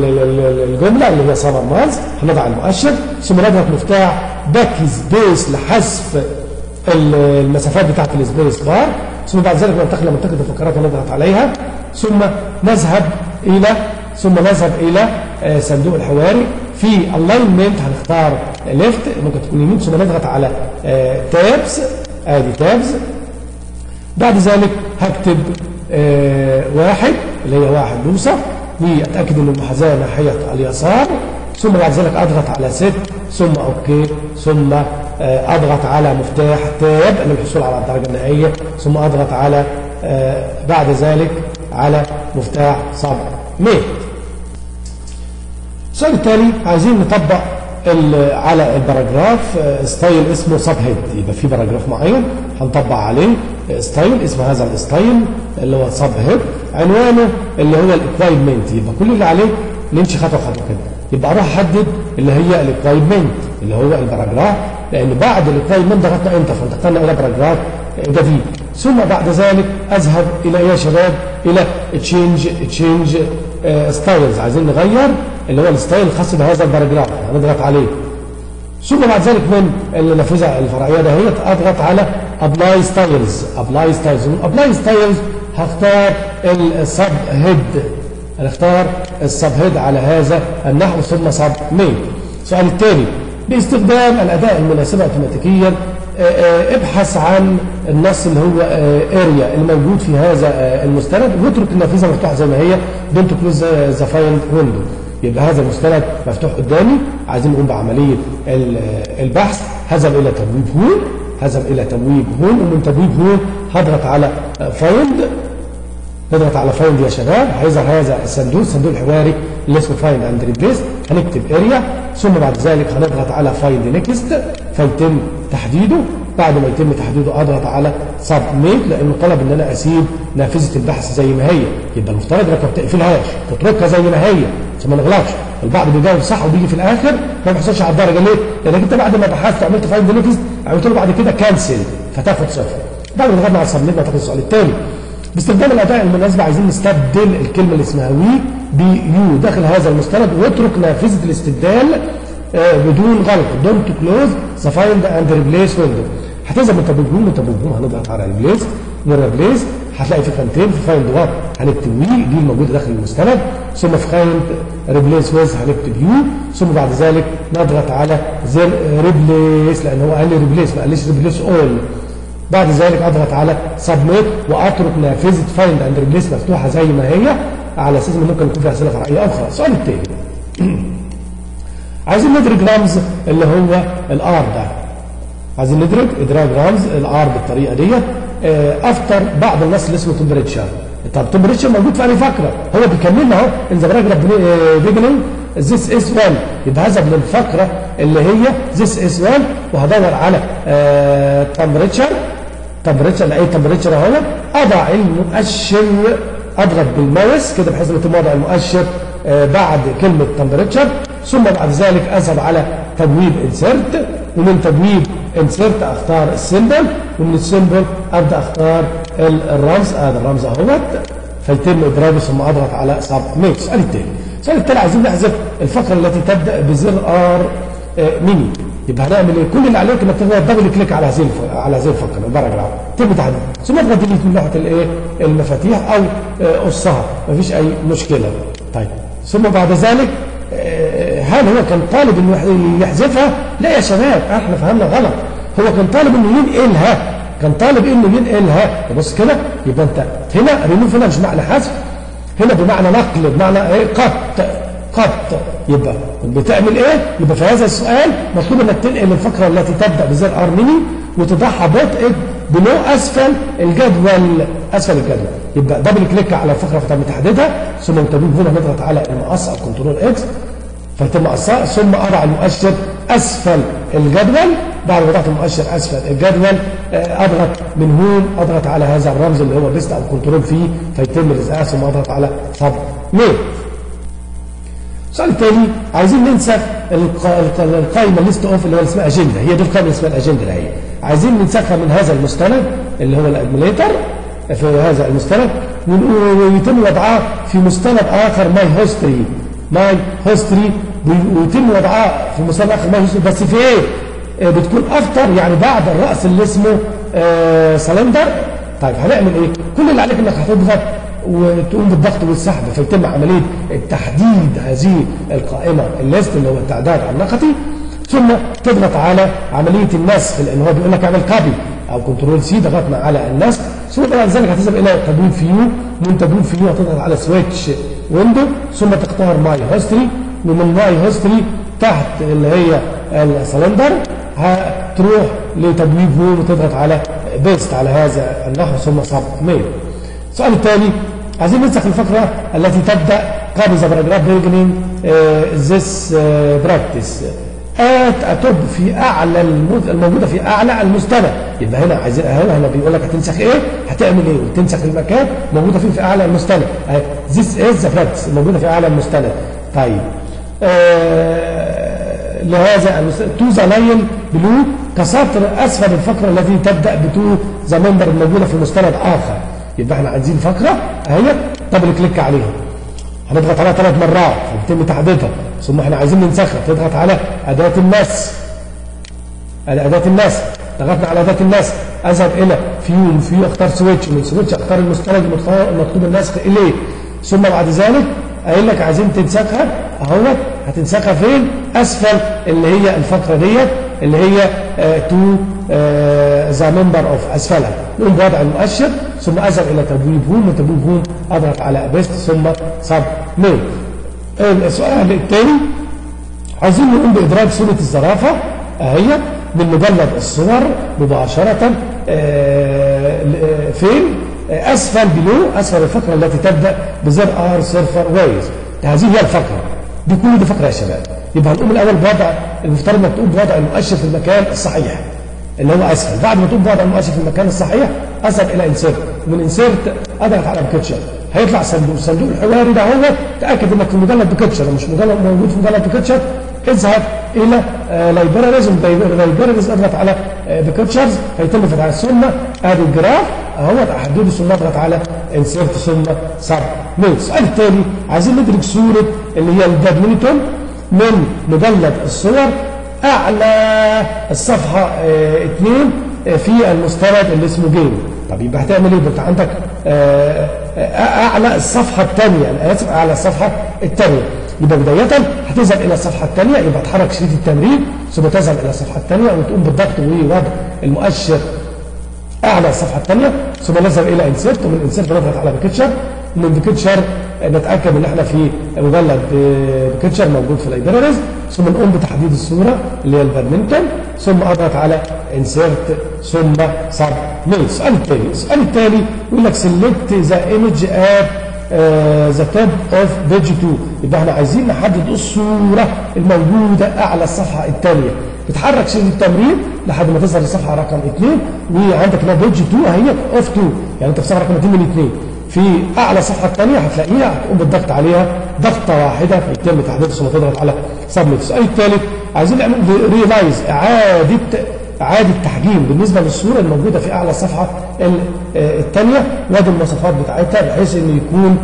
الجملة اللي هي سمر مالز هنضع المؤشر ثم نضغط مفتاح باك سبيس لحذف المسافات بتاعت السبيس بار ثم بعد ذلك ننتقل لمنطقة الفقرات ونضغط عليها ثم نذهب إلى ثم نذهب إلى صندوق الحواري في الاينمنت هنختار ليفت ممكن تكون يمين ثم نضغط على تابس ادي تابز بعد ذلك هكتب آه واحد اللي هي واحد بوصة واتأكد ان المحاذاة ناحية اليسار ثم بعد ذلك اضغط على ست ثم اوكي ثم آه اضغط على مفتاح تاب للحصول على الدرجة النهائية ثم اضغط على آه بعد ذلك على مفتاح صب ميت السؤال التالي عايزين نطبق على الباراجراف ستايل اسمه سب هيد يبقى في باراجراف معين هنطبق عليه ستايل اسم هذا الستايل اللي هو سب هيد عنوانه اللي هو الاكوايبمنت يبقى كل اللي عليه نمشي خطوه خطوه كده يبقى اروح احدد اللي هي الاكوايبمنت اللي هو الباراجراف لان بعد الاكوايبمنت ضغطنا انتر فانتقلنا الى باراجراف جديد ثم بعد ذلك اذهب الى ايه يا شباب الى تشينج تشينج ستايلز عايزين نغير اللي هو الستايل الخاص بهذا الباراجراف هنضغط عليه ثم بعد ذلك من النافذه الفرعيه دهيت اضغط على ابلاي ستايلز ابلاي ستايلز من ابلاي ستايلز هختار السب هيد هنختار السب هيد على هذا النحو ثم سب مين السؤال الثاني باستخدام الاداء المناسبه اوتوماتيكيا ابحث عن النص اللي هو اريا اللي موجود في هذا المستند واترك النافذه مفتوحه زي ما هي دونت كلوز ذا فايند ويندو يبقى هذا المستند مفتوح قدامي عايزين نقوم بعمليه البحث هذهب الى تبويب هون هذهب الى تبويب هون ومن تبويب هون هضغط على فايند نضغط على فايند يا شباب هيظهر هذا الصندوق الصندوق الحواري اللي اسمه فايند اند ريبليس هنكتب اريا ثم بعد ذلك هنضغط على فايند نيكست فيتم تحديده بعد ما يتم تحديده اضغط على سبميت لانه طلب ان انا اسيب نافذه البحث زي ما هي يبقى المفترض انك ما بتقفلهاش تتركها زي ما هي عشان ما نغلطش البعض بيجاوب صح وبيجي في الاخر ما بيحصلش على الدرجه ليه؟ لانك انت بعد ما بحثت وعملت فايند نيكست عملت له بعد كده كانسل فتاخد صفر بعد ما ضغطنا على سبميت هتاخد السؤال الثاني باستخدام الاداء المناسبه عايزين نستبدل الكلمه اللي اسمها وي بيو داخل هذا المستند واترك نافذه الاستبدال آه بدون غلط دونت كلوز ذا فايند اند ريبليس ويندو هتظهر من تبويب من تبويب هنضغط على ريبليس من ريبليس هتلاقي في خانتين في فايند وات هنكتب وي دي الموجوده داخل المستند ثم في خانه ريبليس ويز هنكتب يو ثم بعد ذلك نضغط على زر ريبليس لان هو قال لي ريبليس ما قاليش ريبليس اول بعد ذلك اضغط على سبميت واترك نافذه فايند اند ريبليس مفتوحه زي ما هي على اساس ان ممكن يكون فيها اسئله فرعيه اخرى السؤال الثاني عايزين ندرج رمز اللي هو الار ده عايزين ندرج ادراج رمز الار بالطريقه ديت افتر بعض الناس اللي اسمه تمبريتشر طب تمبريتشر موجود في انهي فقره هو بيكملنا اهو ان ذا باراجراف بيجننج ذيس از 1 يبقى هذا من الفقره اللي هي ذيس از 1 وهدور على تمبريتشر تمبريتشر لاي تمبريتشر اهو اضع المؤشر اضغط بالماوس كده بحيث ان يتم وضع المؤشر بعد كلمه تمبريتشر ثم بعد ذلك اذهب على تبويب انسرت ومن تبويب انسرت اختار السيمبل ومن السيمبل ابدا اختار الرمز هذا الرمز اهوت فيتم ادراجه ثم اضغط على سب ميت السؤال الثاني السؤال الثاني عايزين نحذف الفقره التي تبدا بزر ار ميني يبقى هنعمل ايه؟ كل اللي عليك انك تضغط دبل كليك على هذه على هذه الفقره الباراجراف تم تحديد ثم اضغط ديليت من لوحه الايه؟ المفاتيح او قصها مفيش اي مشكله طيب ثم بعد ذلك هل هو كان طالب انه يحذفها؟ لا يا شباب احنا فهمنا غلط هو كان طالب انه ينقلها كان طالب انه ينقلها بص كده يبقى انت هنا ريموف هنا مش معنى حذف هنا بمعنى نقل بمعنى ايه قط قط يبقى بتعمل ايه يبقى في هذا السؤال مطلوب انك تنقل الفقره التي تبدا بزر ار ميني وتضعها بطء بلو اسفل الجدول اسفل الجدول يبقى دبل كليك على الفقره فتم تحديدها ثم تبين هنا نضغط على المقص او كنترول اكس فيتم قصها ثم اضع المؤشر اسفل الجدول بعد ما ضغط المؤشر اسفل الجدول اضغط من هون اضغط على هذا الرمز اللي هو بيست او كنترول فيه فيتم رزقها ثم اضغط على سب ميل السؤال الثاني عايزين ننسخ القائمه ليست اوف اللي هو اسمها اجنده هي دي القائمه اسمها الاجنده اللي هي عايزين ننسخها من هذا المستند اللي هو الادميليتر في هذا المستند ويتم وضعها في مستند اخر ماي هيستوري ماي هيستوري ويتم وضعها في مستند اخر ماي هيستوري بس في ايه؟ بتكون افتر يعني بعد الراس اللي اسمه آه سلندر طيب هنعمل ايه؟ كل اللي عليك انك هتضغط وتقوم بالضغط والسحب فيتم عمليه تحديد هذه القائمه الليست اللي هو التعداد النقطي ثم تضغط على عمليه النسخ لان هو بيقول لك اعمل كابي او كنترول سي ضغطنا على النسخ ثم بعد ذلك هتذهب الى تبويب فيو من تبويب فيو هتضغط على سويتش ويندو ثم تختار ماي هيستوري ومن ماي هيستوري تحت اللي هي السلندر هتروح لتبويب هون وتضغط على بيست على هذا النحو ثم سب ميل السؤال الثاني عايزين ننسخ الفقرة التي تبدأ قبل ذا باراجراف beginning ذيس براكتس ات اتوب في اعلى الموجوده في اعلى المستند يبقى هنا عايزين هنا هنا بيقول لك هتنسخ ايه هتعمل ايه وتنسخ المكان موجوده فين في اعلى المستند ذيس از ذا براكتس موجوده في اعلى المستند طيب آه لهذا تو ذا لاين بلو كسطر اسفل الفقره التي تبدا بتو ذا ممبر الموجوده في مستند اخر يبقى احنا عايزين فقره اهي دبل كليك عليها هنضغط عليها ثلاث مرات فبيتم تحديدها ثم احنا عايزين ننسخها تضغط على اداه النسخ على اداه النسخ ضغطنا على اداه النسخ اذهب الى فيو فيو اختار سويتش من سويتش اختار المستند المطلوب النسخ اليه ثم بعد ذلك قايل لك عايزين تنسخها اهوت هتنسخها فين اسفل اللي هي الفقره ديت اللي هي تو ذا ممبر اوف اسفلها نقوم بوضع المؤشر ثم اذهب الى تبويب هوم من تبويب هوم اضغط على بيست ثم سب ميل السؤال الثاني عايزين نقوم بادراج صوره الزرافه اهي من مجلد الصور مباشره فين اسفل بلو اسفل الفقره التي تبدا بزر ار سيرفر ويز هذه هي الفقره دي كل دي فقره يا شباب يبقى هنقوم الاول بوضع المفترض انك تقوم بوضع المؤشر في المكان الصحيح اللي هو اسفل بعد ما تقوم بوضع المؤشر في المكان الصحيح اذهب الى انسيرت من انسيرت اضغط على بكتشر هيطلع صندوق الصندوق الحواري ده هو تاكد انك في مجلد بكتشر مش مجلد موجود في مجلد بكتشر اذهب الى لايبراريزم لايبراريز اضغط على بكتشرز هيتم فتح ثم ادي الجراف اهوت احدده ثم اضغط على انسيرت ثم سب ميل السؤال التالي عايزين ندرك صوره اللي هي البادمنتون من مجلد الصور اعلى الصفحه 2 في المستند اللي اسمه جيم طب يبقى هتعمل ايه انت عندك اعلى الصفحه الثانيه انا اسف اعلى الصفحه الثانيه يبقى بداية هتذهب إلى الصفحة الثانية يبقى تحرك شريط التمرين ثم تذهب إلى الصفحة الثانية وتقوم بالضغط ووضع المؤشر أعلى الصفحة الثانية ثم نذهب إلى انسيرت ومن انسيرت نضغط على بكتشر ومن بكتشر نتأكد إن احنا في مجلد بكتشر موجود في اللايبراريز ثم نقوم بتحديد الصورة اللي هي البادمنتون ثم أضغط على انسيرت ثم سب ميل السؤال التالي السؤال التالي يقول لك سيلكت ذا ايمج ات ذا تاب اوف بيج 2 يبقى احنا عايزين نحدد الصوره الموجوده اعلى الصفحه الثانيه بتحرك شريط التمرين لحد ما تظهر الصفحه رقم 2 وعندك هنا بيج 2 اهي اوف 2 يعني انت في صفحه رقم 2 من 2 في اعلى الصفحه الثانيه هتلاقيها هتقوم بالضغط عليها ضغطه واحده فيتم تحديدها ثم تضغط على سبميت السؤال الثالث عايزين نعمل ريلايز اعاده إعادة تحجيم بالنسبة للصورة الموجودة في أعلى الصفحة الثانية وادي المواصفات بتاعتها بحيث إن يكون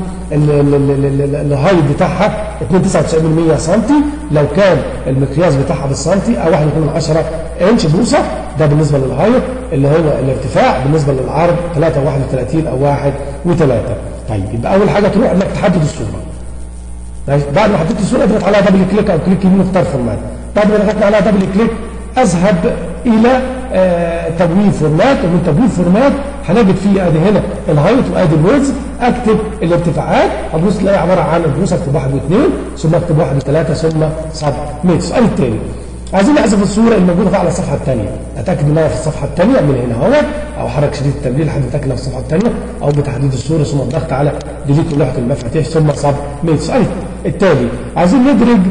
الهايت بتاعها 2.99 سم لو كان المقياس بتاعها بالسنتي أو 1.2 إنش بوصة ده بالنسبة للهايت اللي هو الارتفاع بالنسبة للعرض 3.31 أو 1 و3 طيب يبقى أول حاجة تروح إنك تحدد الصورة بعد ما حددت الصورة اضغط عليها دبل كليك أو كليك يمين واختار فورمات بعد ما ضغطنا عليها دبل كليك اذهب الى آه تبويب فورمات ومن تبويب فورمات هنجد فيه ادي هنا الهايت وادي الويدز اكتب الارتفاعات هتبص تلاقي عباره عن البوصه اكتب واحد واثنين ثم اكتب واحد وثلاثه ثم سبعه ميت السؤال الثاني عايزين نحذف الصوره الموجوده على الصفحه الثانيه اتاكد انها في الصفحه الثانيه من هنا اهوت او حرك شديد التمرير لحد ما اتاكد انها في الصفحه الثانيه او بتحديد الصوره ثم الضغط على ديليت لوحه المفاتيح ثم سب ميت السؤال التالي عايزين ندرج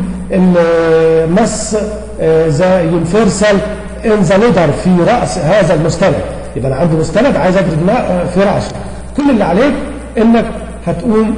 النص ذا يونيفرسال ان ذا ليدر في راس هذا المستند يبقى انا عندي مستند عايز ادرج في راسه كل اللي عليك انك هتقوم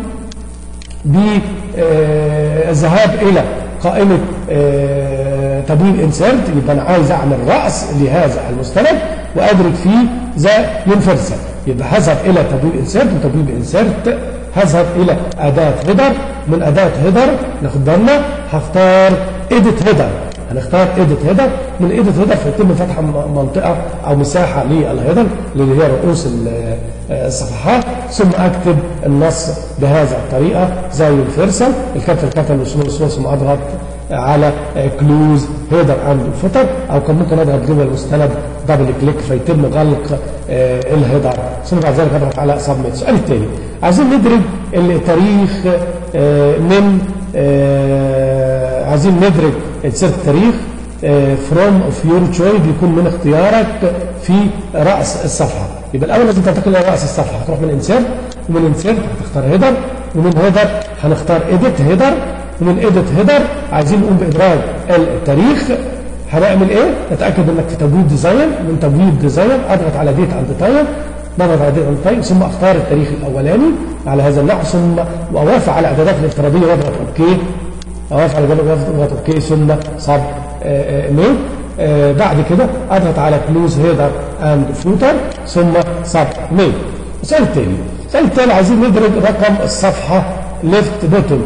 بالذهاب الى قائمه تبويب انسيرت يبقى انا عايز اعمل راس لهذا المستند وادرج فيه ذا يونيفرسال يبقى هذهب الى تبويب انسيرت وتبويب انسيرت هذهب الى اداه هيدر من اداه هيدر ناخد بالنا هختار ايديت هيدر هنختار ايديت هيدر من ايديت هيدر فيتم فتح منطقه او مساحه للهيدر اللي هي رؤوس الصفحات ثم اكتب النص بهذه الطريقه زي الفيرسال الكابتن الكابتن الوصول الوصول ثم اضغط على كلوز هيدر اند فوتر او كان ممكن اضغط جوه المستند دبل كليك فيتم غلق الهيدر ثم بعد ذلك اضغط على سبميت السؤال الثاني عايزين ندرج التاريخ من عايزين ندرج انسيرت التاريخ فروم اوف يور تشوي بيكون من اختيارك في راس الصفحه يبقى الاول لازم تنتقل الى راس الصفحه هتروح من انسيرت ومن انسيرت هتختار هيدر ومن هيدر هنختار ايديت هيدر ومن ايديت هيدر عايزين نقوم بادراج التاريخ هنعمل ايه؟ نتاكد انك في تبويب ديزاين من تبويب ديزاين اضغط على ديت اند تايم نضغط على ديت اند تايم ثم اختار التاريخ الاولاني على هذا النحو ثم واوافق على الاعدادات الافتراضيه واضغط اوكي اوافق على ذلك واضغط اوكي ثم صب ميل بعد كده اضغط على كلوز هيدر اند فوتر ثم صب ميل السؤال الثاني السؤال الثاني عايزين ندرج رقم الصفحه ليفت بوتون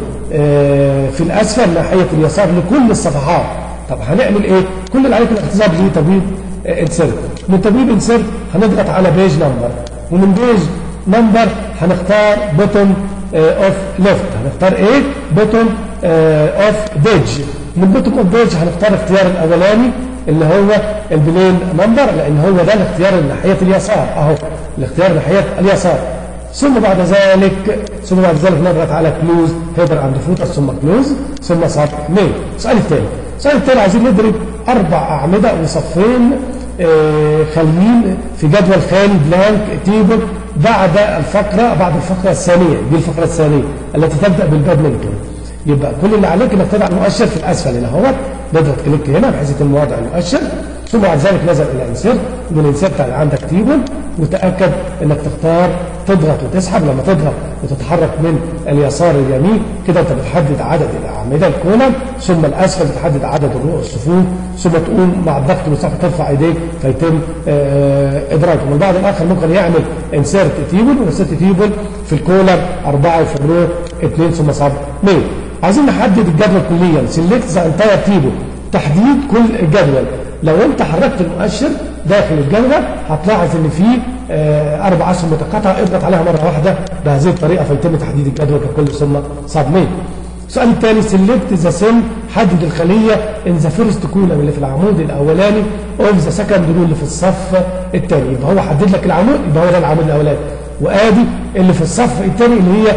في الاسفل ناحيه اليسار لكل الصفحات طب هنعمل ايه كل اللي عليك انك تذهب لتبويب انسيرت من تبويب انسيرت هنضغط على بيج نمبر ومن بيج نمبر هنختار بوتون اوف ليفت هنختار ايه بوتون اوف بيج من بوتون اوف بيج هنختار اختيار الاولاني اللي هو البلين نمبر لان هو ده الاختيار ناحيه اليسار اهو الاختيار ناحيه اليسار ثم بعد ذلك ثم بعد ذلك نضغط على كلوز هيدر اند فوتر ثم كلوز ثم صب ميل السؤال الثاني السؤال الثاني عايزين نضرب اربع اعمده وصفين آه خاليين في جدول خالي بلانك تيبل بعد الفقره بعد الفقره الثانيه دي الفقره الثانيه التي تبدا بالبادمنتون يبقى كل اللي عليك انك تضع المؤشر في الاسفل هنا اهوت نضغط كليك هنا بحيث يتم وضع المؤشر ثم بعد ذلك نزل الى انسيرت من الانسيرت عندك تيبل وتاكد انك تختار تضغط وتسحب لما تضغط وتتحرك من اليسار اليمين كده انت بتحدد عدد الاعمده الكولم ثم الاسفل بتحدد عدد الصفوف ثم تقوم مع الضغط المستقبل ترفع ايديك فيتم ادراجه والبعض الاخر ممكن يعمل انسيرت تيبل وانسيرت تيبل في الكولم اربعه وفي الرو اثنين ثم صب ميل عايزين نحدد الجدول كليا سيلكت ذا انتاير تيبل تحديد كل الجدول لو انت حركت المؤشر داخل الجدول هتلاحظ ان في آه اربع اسهم متقاطعه اضغط عليها مره واحده بهذه الطريقه فيتم تحديد الجدول ككل ثم سبميت السؤال الثاني سيلكت ذا سيل حدد الخليه ان ذا فيرست كولم اللي في العمود الاولاني اوف ذا سكند رول اللي في الصف الثاني يبقى هو حدد لك العمود يبقى هو ده العمود الاولاني وادي اللي في الصف الثاني اللي هي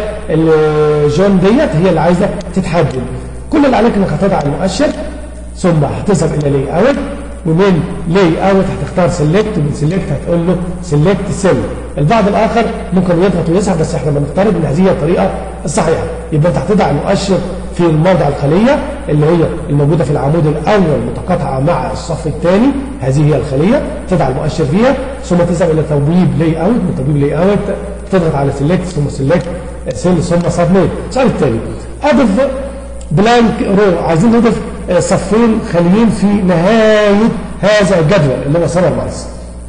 الجون ديت هي اللي عايزه تتحدد كل اللي عليك انك هتضع المؤشر ثم هتذهب الى لي اوت ومن لي اوت هتختار سيلكت ومن سيلكت هتقول له سيلكت سيل البعض الاخر ممكن يضغط ويسحب بس احنا بنفترض ان هذه هي الطريقه الصحيحه يبقى انت هتضع المؤشر في الموضع الخليه اللي هي الموجوده في العمود الاول متقاطعه مع الصف الثاني هذه هي الخليه تضع المؤشر فيها ثم تذهب الى تبويب لي اوت من تبويب لي اوت تضغط على سيلكت ثم سيلكت سيل ثم سبميت السؤال الثاني اضف بلانك رو عايزين نضيف صفين خاليين في نهاية هذا الجدول اللي هو سنة مارس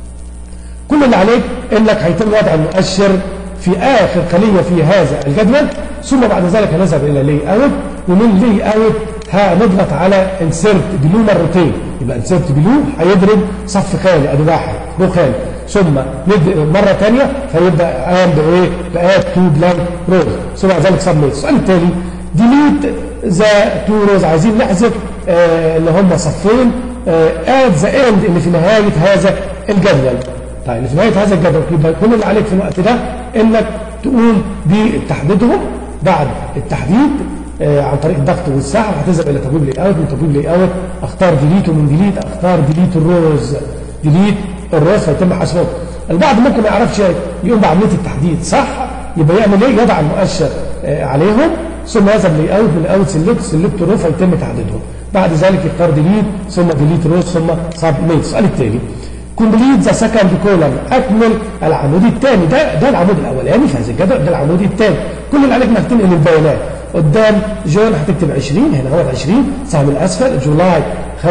كل اللي عليك انك هيتم وضع المؤشر في اخر خلية في هذا الجدول ثم بعد ذلك هنذهب الى لي اوت ومن لي اوت هنضغط على انسيرت بلو مرتين يبقى انسيرت بلو هيضرب صف خالي ادي واحد رو خالي ثم مرة ثانية فيبدأ قام بايه بآت تو بلانك روز ثم بعد ذلك سبميت السؤال التالي ديليت ذا تو روز عايزين نحذف آه اللي هم صفين ات ذا اند اللي في نهايه هذا الجدول طيب اللي في نهايه هذا الجدول يبقى كل اللي عليك في الوقت ده انك تقوم بتحديدهم بعد التحديد آه عن طريق الضغط والسحب هتذهب الى تبويب لي اوت من تبويب لي اوت اختار ديليت ومن ديليت اختار ديليت الروز ديليت الروز فيتم حذفهم البعض ممكن ما يعرفش يقوم بعمليه التحديد صح يبقى يعمل ايه يضع المؤشر آه عليهم ثم يذهب لي اوت من اوت سيلكت سيلكت رو فيتم تحديدهم بعد ذلك يختار ديليت ثم ديليت رو ثم سبميت السؤال التالي كومبليت ذا سكند كولم اكمل العمود الثاني ده ده العمود الاولاني في هذا الجدول ده العمود الثاني كل اللي عليك انك تنقل البيانات قدام جون هتكتب 20 هنا هو 20 سهم الاسفل جولاي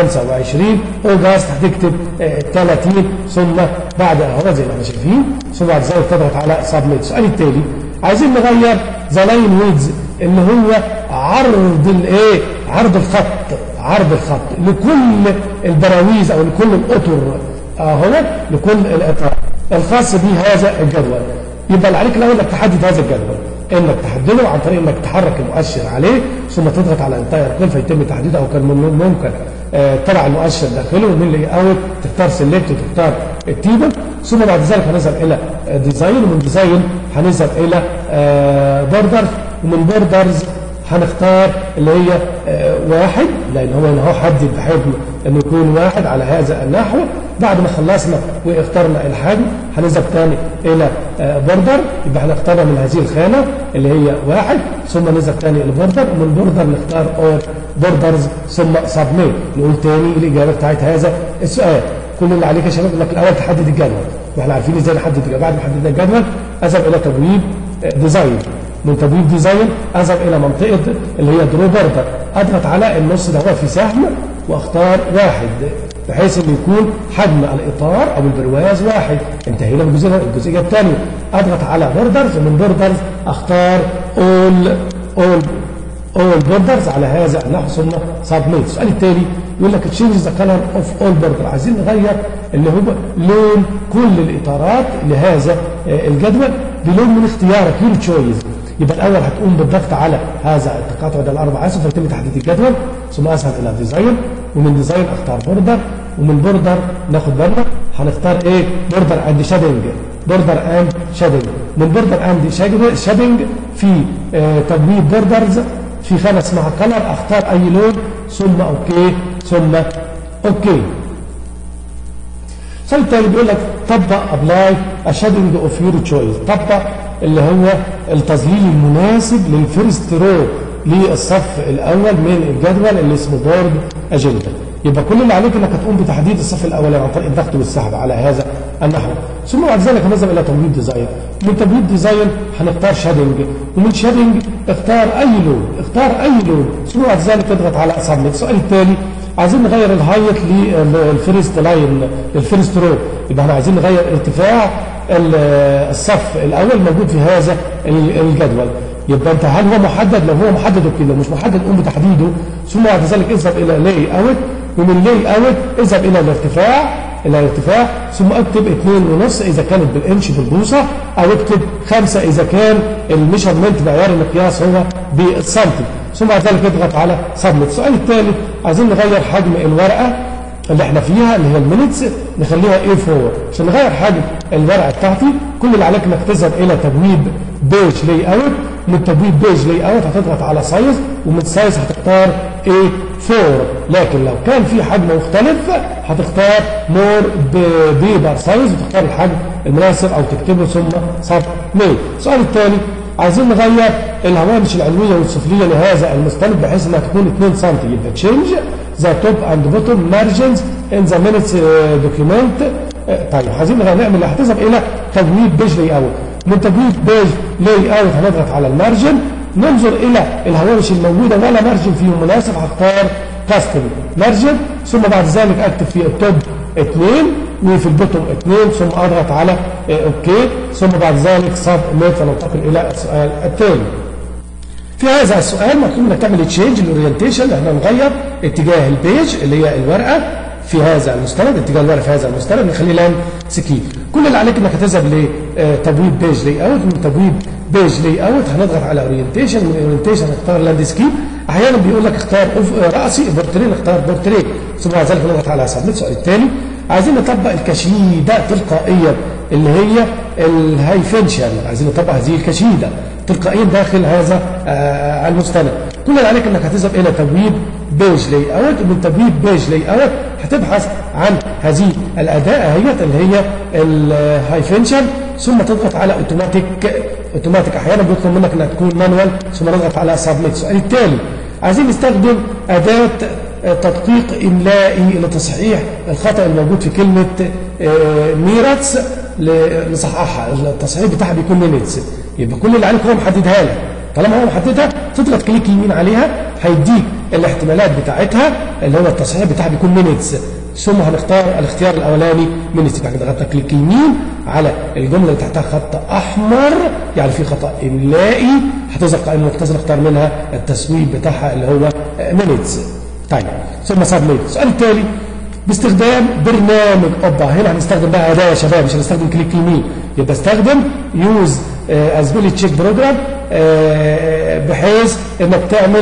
25 اوجست هتكتب آه 30 ثم بعد اهو زي ما احنا شايفين ثم بعد ذلك تضغط على سبميت السؤال التالي عايزين نغير ذا لاين ويدز اللي هو عرض الايه عرض الخط عرض الخط لكل البراويز او لكل الاطر اهو لكل الاطار الخاص بهذا الجدول يبقى اللي عليك الاول انك تحدد هذا الجدول انك تحدده عن طريق انك تحرك المؤشر عليه ثم تضغط على انتاير كل فيتم تحديده او كان ممكن آه تبع المؤشر داخله ومن لي اوت تختار سيلكت وتختار التيبل ثم بعد ذلك هنذهب الى ديزاين ومن ديزاين هنذهب الى آه بوردرز ومن بوردرز هنختار اللي هي آه واحد لان هو هو حدد بحجم انه يكون واحد على هذا النحو بعد ما خلصنا واخترنا الحجم هنذهب تاني الى بوردر يبقى هنختارها من هذه الخانه اللي هي واحد ثم نذهب تاني الى بوردر ومن بوردر نختار اور بوردرز ثم سبميت نقول تاني الاجابه بتاعت هذا السؤال كل اللي عليك يا شباب انك الاول تحدد الجدول واحنا عارفين ازاي نحدد الجدول بعد ما حددنا الجدول اذهب الى تبويب ديزاين من تبويب ديزاين اذهب الى منطقه اللي هي درو بوردر اضغط على النص ده في سهم واختار واحد بحيث انه يكون حجم الاطار او البرواز واحد انتهينا من الجزئيه الجزئيه الثانيه اضغط على بوردرز ومن بوردرز اختار اول all all borders على هذا النحو ثم submit السؤال التالي يقول لك change the color of all border عايزين نغير اللي هو لون كل الاطارات لهذا الجدول بلون من اختيارك your choice يبقى الاول هتقوم بالضغط على هذا التقاطع ده الاربع اسهم فيتم تحديد الجدول ثم اسهل الى ديزاين ومن ديزاين اختار بوردر ومن بوردر ناخد بالنا هنختار ايه بوردر اند شادنج بوردر اند شادنج من بوردر اند شادنج في آه تبويب بوردرز في خانه اسمها كلر اختار اي لون ثم اوكي ثم اوكي السؤال التالي بيقول لك طبق ابلاي اشادنج اوف يور تشويس طبق اللي هو التظليل المناسب للفيرست رو للصف الاول من الجدول اللي اسمه بورد اجنده يبقى كل اللي عليك انك هتقوم بتحديد الصف الاولاني عن طريق الضغط والسحب على هذا النحو ثم بعد ذلك هنذهب الى تبويب ديزاين من تبويب ديزاين هنختار شادنج ومن شادنج اختار اي لون اختار اي لون ثم بعد ذلك تضغط على سبميت السؤال التالي عايزين نغير الهايت للفيرست لاين للفيرست رو يبقى احنا عايزين نغير ارتفاع الصف الاول موجود في هذا الجدول يبقى انت هل هو محدد لو هو محدد اوكي لو مش محدد قوم بتحديده ثم بعد ذلك اذهب الى لاي اوت ومن لاي اوت اذهب الى الارتفاع الى الارتفاع ثم اكتب اثنين ونص اذا كانت بالانش بالبوصه او اكتب خمسة اذا كان الميجرمنت معيار المقياس هو بالسنتي ثم بعد ذلك اضغط على سبميت السؤال الثالث عايزين نغير حجم الورقه اللي احنا فيها اللي هي المينتس نخليها A4 عشان نغير حجم الورقه بتاعتي كل اللي عليك انك تذهب الى تبويب بيج لاي اوت من تبويب بيج لاي اوت هتضغط على سايز ومن سايز هتختار A4 لكن لو كان في حجم مختلف هتختار مور بيبر سايز وتختار الحجم المناسب او تكتبه ثم سب ميل السؤال الثاني عايزين نغير الهوامش العلويه والسفليه لهذا المستند بحيث انها تكون 2 سم يبقى تشينج ذا توب اند بوتوم مارجنز ان ذا مينتس دوكيومنت طيب عايزين نعمل هتذهب الى تبويب بيج لاي اوت من تبويب بيج لاي اوت هنضغط على المارجن ننظر الى الهوامش الموجوده ولا مارجن فيهم مناسب هختار كاستم مارجن ثم بعد ذلك اكتب في التوب 2 وفي البوتوم 2 ثم اضغط على اوكي ثم بعد ذلك صب ميت فننتقل الى السؤال الثاني في هذا السؤال مطلوب انك تعمل تشينج الاورينتيشن احنا نغير اتجاه البيج اللي هي الورقه في هذا المستند اتجاه الورقه في هذا المستند نخليه لاند سكين كل اللي عليك انك هتذهب لتبويب بيج لاي اوت من تبويب بيج لاي اوت هنضغط على اورينتيشن من اورينتيشن نختار لاند سكين احيانا بيقول لك اختار راسي بورتريه نختار بورتريه ثم بعد ذلك نضغط على سبميت السؤال الثاني عايزين نطبق الكشيده تلقائيا اللي هي الهايفنشن عايزين نطبق هذه الكشيده تلقائيا داخل هذا المستند كل اللي عليك انك هتذهب الى تبويب بيج لاي اوت ومن تبويب بيج لاي اوت هتبحث عن هذه الاداه اهيت اللي هي الهايفنشن ثم تضغط على اوتوماتيك اوتوماتيك احيانا بيطلب منك انها تكون مانوال ثم نضغط على سبميت السؤال التالي عايزين نستخدم اداه تدقيق املائي لتصحيح الخطا الموجود في كلمه ميراتس نصححها التصحيح بتاعها بيكون مينيتس يبقى كل اللي عليك هو محددها لك طالما هو محددها تضغط كليك يمين عليها هيديك الاحتمالات بتاعتها اللي هو التصحيح بتاعها بيكون مينيتس ثم هنختار الاختيار الاولاني مينيتس يبقى ضغطنا كليك يمين على الجمله اللي تحتها خط احمر يعني في خطا املائي هتظهر قائمه مختصره نختار منها التسويب بتاعها اللي هو مينيتس طيب ثم سبميت السؤال التالي باستخدام برنامج اوبا هنا هنستخدم بقى اداه يا شباب مش هنستخدم كليك يمين يبقى استخدم يوز ازبيلي تشيك بروجرام بحيث انك تعمل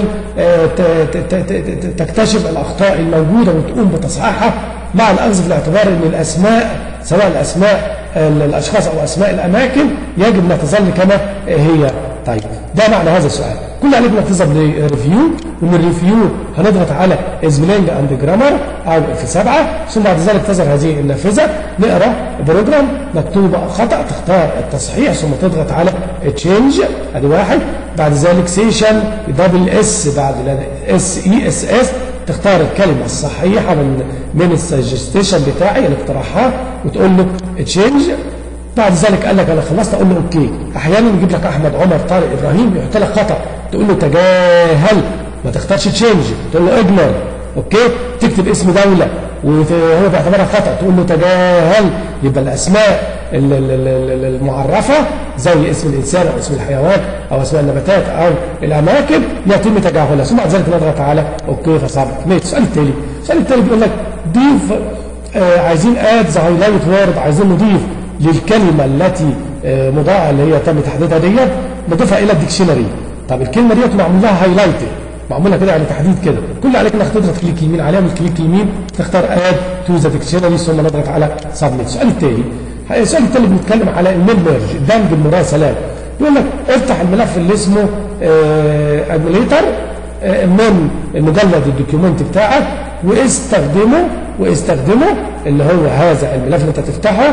تكتشف الاخطاء الموجوده وتقوم بتصحيحها مع الاخذ في الاعتبار ان الاسماء سواء الاسماء الاشخاص او اسماء الاماكن يجب ان تظل كما هي طيب ده معنى هذا السؤال كل عليك انك تذهب لريفيو ومن الريفيو هنضغط على ازميلينج اند جرامر او في سبعه ثم بعد ذلك تظهر هذه النافذه نقرا بروجرام مكتوب خطا تختار التصحيح ثم تضغط على تشينج ادي واحد بعد ذلك سيشن دبل اس بعد اس اي اس اس تختار الكلمة الصحيحة من من السجستيشن بتاعي الاقتراحات وتقول له تشينج بعد ذلك قال لك انا خلصت اقول له اوكي احيانا يجيب لك احمد عمر طارق ابراهيم يحط لك خطا تقول له تجاهل ما تختارش تشينج تقول له اجنر اوكي تكتب اسم دوله وهو بيعتبرها خطأ تقول له تجاهل يبقى الأسماء ال- ال- ال- ال- المعرفة زي اسم الإنسان أو اسم الحيوان أو أسماء النباتات أو الأماكن يتم تجاهلها ثم بعد ذلك نضغط على أوكي فصعب ماشي السؤال التالي السؤال التالي بيقول لك ضيف آه عايزين اد ذا هايلايت وورد عايزين نضيف للكلمة التي آه مضاعة اللي هي تم تحديدها ديت نضيفها إلى الديكشنري طب الكلمة ديت معمول لها هايلايت معمولة كده على تحديد كده كل اللي عليك انك تضغط كليك يمين عليها من كليك يمين تختار اد تو ذا ديكشنري ثم نضغط على سبميت السؤال التالي السؤال التالي بنتكلم على الميل ميرج دمج المراسلات يقول لك افتح الملف اللي اسمه ادميليتر من مجلد الدوكيومنت بتاعك واستخدمه واستخدمه اللي هو هذا الملف اللي انت تفتحه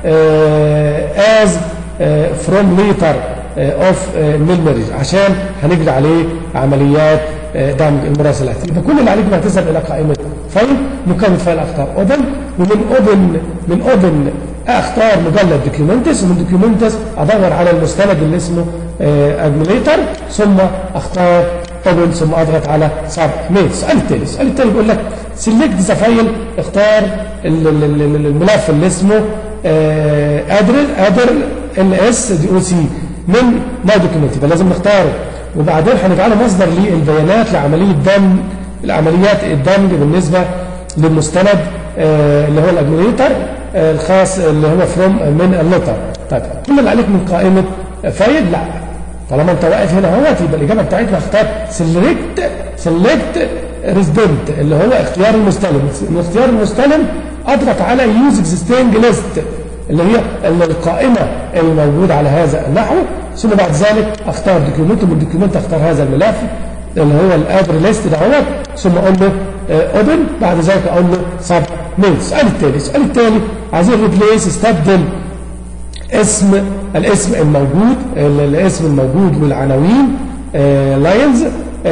از فروم ليتر اوف ميل ميرج عشان هنجري عليه عمليات آه، دمج المراسلات يبقى كل اللي عليك انك تذهب الى قائمه فايل مكون فايل اختار اوبن ومن اوبن من اوبن اختار مجلد دوكيومنتس ومن دوكيومنتس ادور على المستند اللي اسمه ادميليتر ثم اختار اوبن ثم اضغط على سب ميل السؤال التالي السؤال التالي بيقول لك سيلكت ذا فايل اختار ال- ال- ال- الملف اللي اسمه ادر ادر ال اس دي او سي من ماي دوكيومنت يبقى لازم نختاره وبعدين هنجعله مصدر للبيانات لعمليه دمج العمليات الدمج بالنسبه للمستند آه، اللي هو الادمينيتر آه، الخاص اللي هو فروم من اللتر طيب كل اللي عليك من قائمه فايل لا طالما انت واقف هنا اهوت يبقى الاجابه بتاعتنا اختار سيلكت سيلكت ريزيدنت اللي هو اختيار المستلم من اختيار المستلم اضغط على يوز اكزيستنج ليست اللي هي القائمه الموجوده على هذا النحو ثم بعد ذلك اختار دوكيومنت من الدوكيومنت اختار هذا الملف اللي هو الادر ليست دهوت ثم اقول له اوبن بعد ذلك اقول له سب ميل السؤال التالي السؤال التالي عايزين ريبليس استبدل اسم الاسم الموجود ال- الاسم الموجود والعناوين لاينز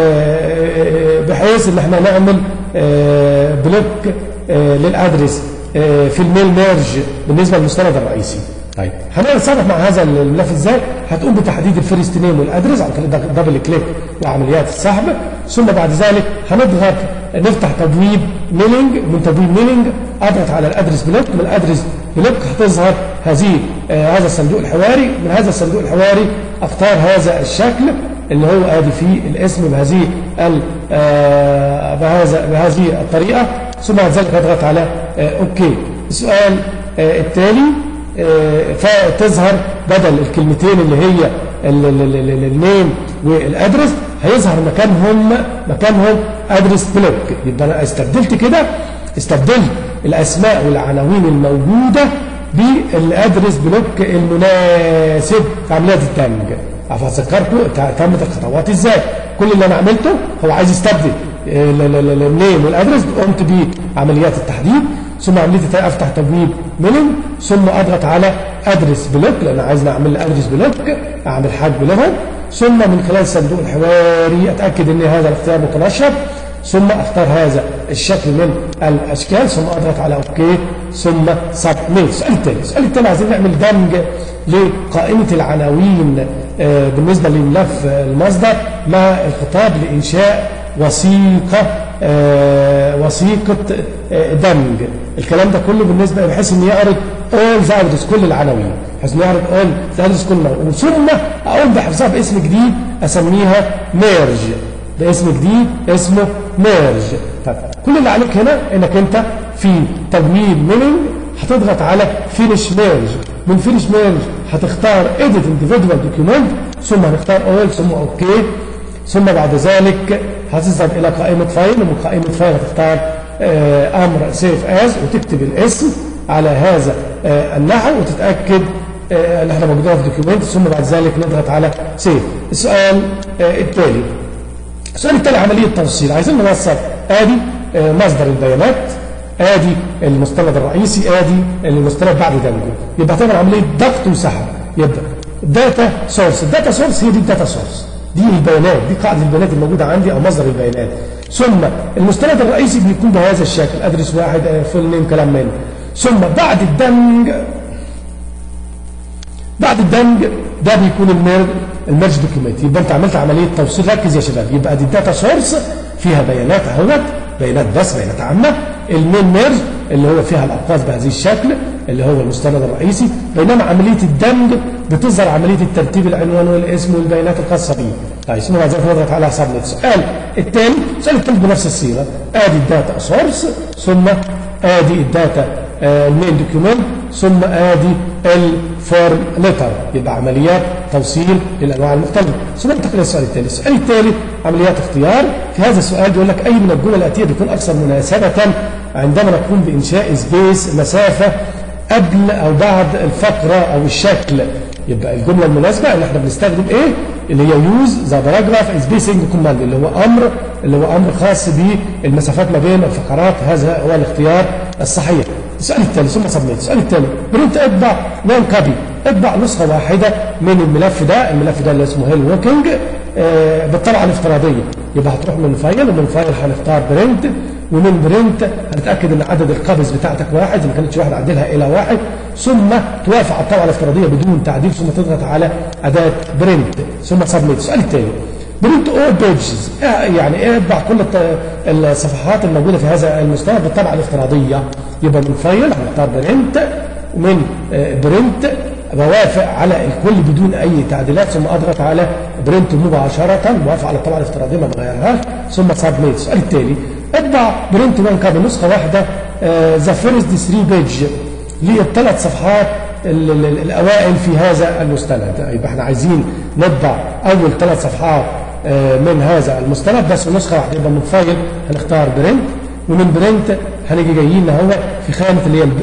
بحيث ان احنا نعمل آه، بلوك آه، للادرس آه، في الميل ميرج بالنسبه للمستند الرئيسي طيب هنتصرف مع هذا الملف ازاي هتقوم بتحديد الفيرست نيم والادرس عن طريق دبل كليك وعمليات السحب ثم بعد ذلك هنضغط نفتح تبويب ميلينج من تبويب ميلينج اضغط على الادرس بلوك من الادرس بلوك هتظهر هذه آه هذا الصندوق الحواري من هذا الصندوق الحواري اختار هذا الشكل اللي هو ادي فيه الاسم بهذه ال- آه بهذا بهذه الطريقه ثم بعد ذلك اضغط على آه اوكي السؤال آه التالي آه، فتظهر بدل الكلمتين اللي هي ال- ال- ال- ال- النيم والادرس هيظهر مكانهم مكانهم ادرس بلوك يبقى انا استبدلت كده استبدلت الاسماء والعناوين الموجوده بالادرس بلوك المناسب في عمليه الدمج افكركم تمت الخطوات ازاي كل اللي انا عملته هو عايز يستبدل ال- ال- ال- النيم والادرس قمت بعمليات التحديد ثم عمليه افتح تبويب ميلينج ثم اضغط على ادرس بلوك لان عايز اعمل ادرس بلوك اعمل حجب لهم ثم من خلال صندوق الحواري اتاكد ان هذا الاختيار متنشط ثم اختار هذا الشكل من الاشكال ثم اضغط على اوكي ثم سبميت السؤال التالي السؤال التالي عايزين نعمل دمج لقائمه العناوين آه، بالنسبه لملف المصدر مع الخطاب لانشاء وثيقه آه، وثيقه آه، دمج الكلام ده كله بالنسبه بحيث ان يعرض اول ذا ادرس كل العناوين بحيث انه يعرض اول ذا ادرس كل العناوين ثم اقوم بحفظها باسم جديد اسميها ميرج ده اسم جديد اسمه ميرج طب كل اللي عليك هنا انك انت في تجميل ميلينج هتضغط على فينيش ميرج من فينيش ميرج هتختار edit individual document ثم هنختار اول ثم اوكي ثم بعد ذلك هتذهب الى قائمه فايل ومن قائمه فايل هتختار آه، امر سيف از وتكتب الاسم على هذا آه، النحو وتتاكد آه، ان احنا موجودين في دوكيومنت ثم بعد ذلك نضغط على سيف السؤال آه، التالي السؤال التالي عملية توصيل عايزين نوصل ادي آه، مصدر البيانات ادي المستند الرئيسي ادي المستند بعد دمجه يبقى هتعمل عملية ضغط وسحب يبقى داتا سورس الداتا سورس هي دي الداتا سورس دي البيانات دي قاعدة البيانات الموجودة عندي او مصدر البيانات ثم المستند الرئيسي بيكون بهذا الشكل ادرس واحد فول نيم كلام منه ثم بعد الدمج بعد الدمج ده بيكون الميرج الميرج دوكيومنت يبقى انت عملت عمليه توصيل ركز يا شباب يبقى دي الداتا سورس فيها بيانات اهوت بيانات بس بيانات عامه المين ميرج اللي هو فيها الاقواس بهذه الشكل اللي هو المستند الرئيسي بينما عمليه الدمج بتظهر عمليه الترتيب العنوان والاسم والبيانات الخاصه به طيب ثم بعد ذلك نضغط على سبميت السؤال الثاني السؤال الثالث بنفس الصيغه ادي الداتا سورس ثم ادي الداتا المين دوكيومنت ثم ادي الفورم ليتر يبقى عمليات توصيل للانواع المختلفه ثم ننتقل للسؤال الثالث السؤال الثالث عمليات اختيار في هذا السؤال بيقول لك اي من الجمل الاتيه بيكون اكثر مناسبه عندما نقوم بانشاء سبيس مسافه قبل او بعد الفقره او الشكل يبقى الجمله المناسبه اللي احنا بنستخدم ايه اللي هي يوز ذا باراجراف سبيسنج كوماند اللي هو امر اللي هو امر خاص بالمسافات ما بين الفقرات هذا هو الاختيار الصحيح السؤال الثالث ثم سميت السؤال الثاني برنت اطبع نون كابي اطبع نسخه واحده من الملف ده الملف ده اللي اسمه هيل ووكينج آه بالطبعه الافتراضيه يبقى هتروح من فايل ومن فايل هنختار برنت ومن برنت هنتاكد ان عدد القابز بتاعتك واحد اذا ما كانتش واحد عدلها الى واحد ثم توافق على الطبعه الافتراضيه بدون تعديل ثم تضغط على اداه برنت ثم سبميت السؤال الثاني برنت اول بيجز يعني ايه اطبع كل الصفحات الموجوده في هذا المستوى بالطبعه الافتراضيه يبقى من فايل هنختار برنت ومن برنت بوافق على الكل بدون اي تعديلات ثم اضغط على برنت مباشره بوافق على الطبعه الافتراضيه ما بغيرهاش ثم سبميت السؤال التالي اطبع برنت وان كابل نسخه واحده ذا فيرست 3 بيج للثلاث صفحات ال ال الاوائل في هذا المستند يبقى احنا عايزين نطبع اول ثلاث صفحات من هذا المستند بس نسخه واحده يبقى من فايل هنختار برنت ومن برنت هنيجي جايين اهو في خانه اللي هي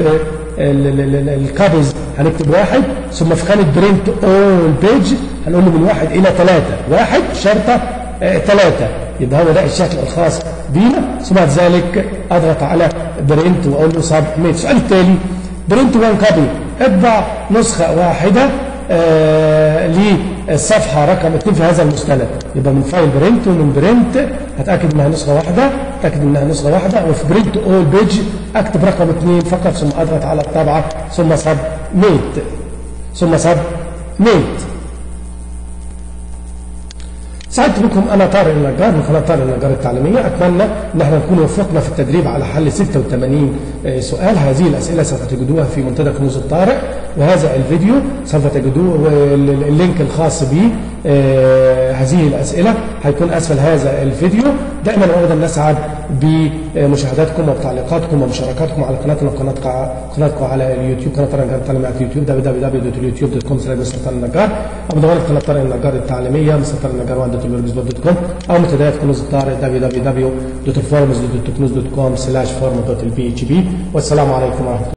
الكابز هنكتب واحد ثم في خانه برنت اول بيج هنقول له من واحد الى ثلاثه واحد شرطه ثلاثه يبقى هو ده الشكل الخاص بينا ثم بعد ذلك اضغط على برنت واقول له سب ميت السؤال التالي برنت وان كابي اطبع نسخه واحده آه للصفحه رقم 2 في هذا المستند يبقى من فايل برنت ومن برنت هتاكد انها نسخه واحده اتاكد انها نسخه واحده وفي برنت اول بيج اكتب رقم 2 فقط ثم اضغط على الطبعه ثم سب ميت ثم سب ميت سعدت بكم انا طارق النجار من قناه طارق النجار التعليميه اتمنى ان احنا نكون وفقنا في التدريب على حل 86 سؤال هذه الاسئله سوف تجدوها في منتدى كنوز الطارق وهذا الفيديو سوف تجدوه اللينك الخاص به هذه الاسئله هيكون اسفل هذا الفيديو دائما وابدا نسعد بمشاهداتكم وبتعليقاتكم ومشاركاتكم على قناتنا وقناه قناتكم على اليوتيوب قناه طارق النجار التعليميه على اليوتيوب www.youtube.com/mr النجار او مدونه قناه طارق النجار التعليميه مستر طارق النجار وعند كوم او منتديات كنوز الطارق www.forums.كنوز.com/forum.lphp والسلام عليكم ورحمه الله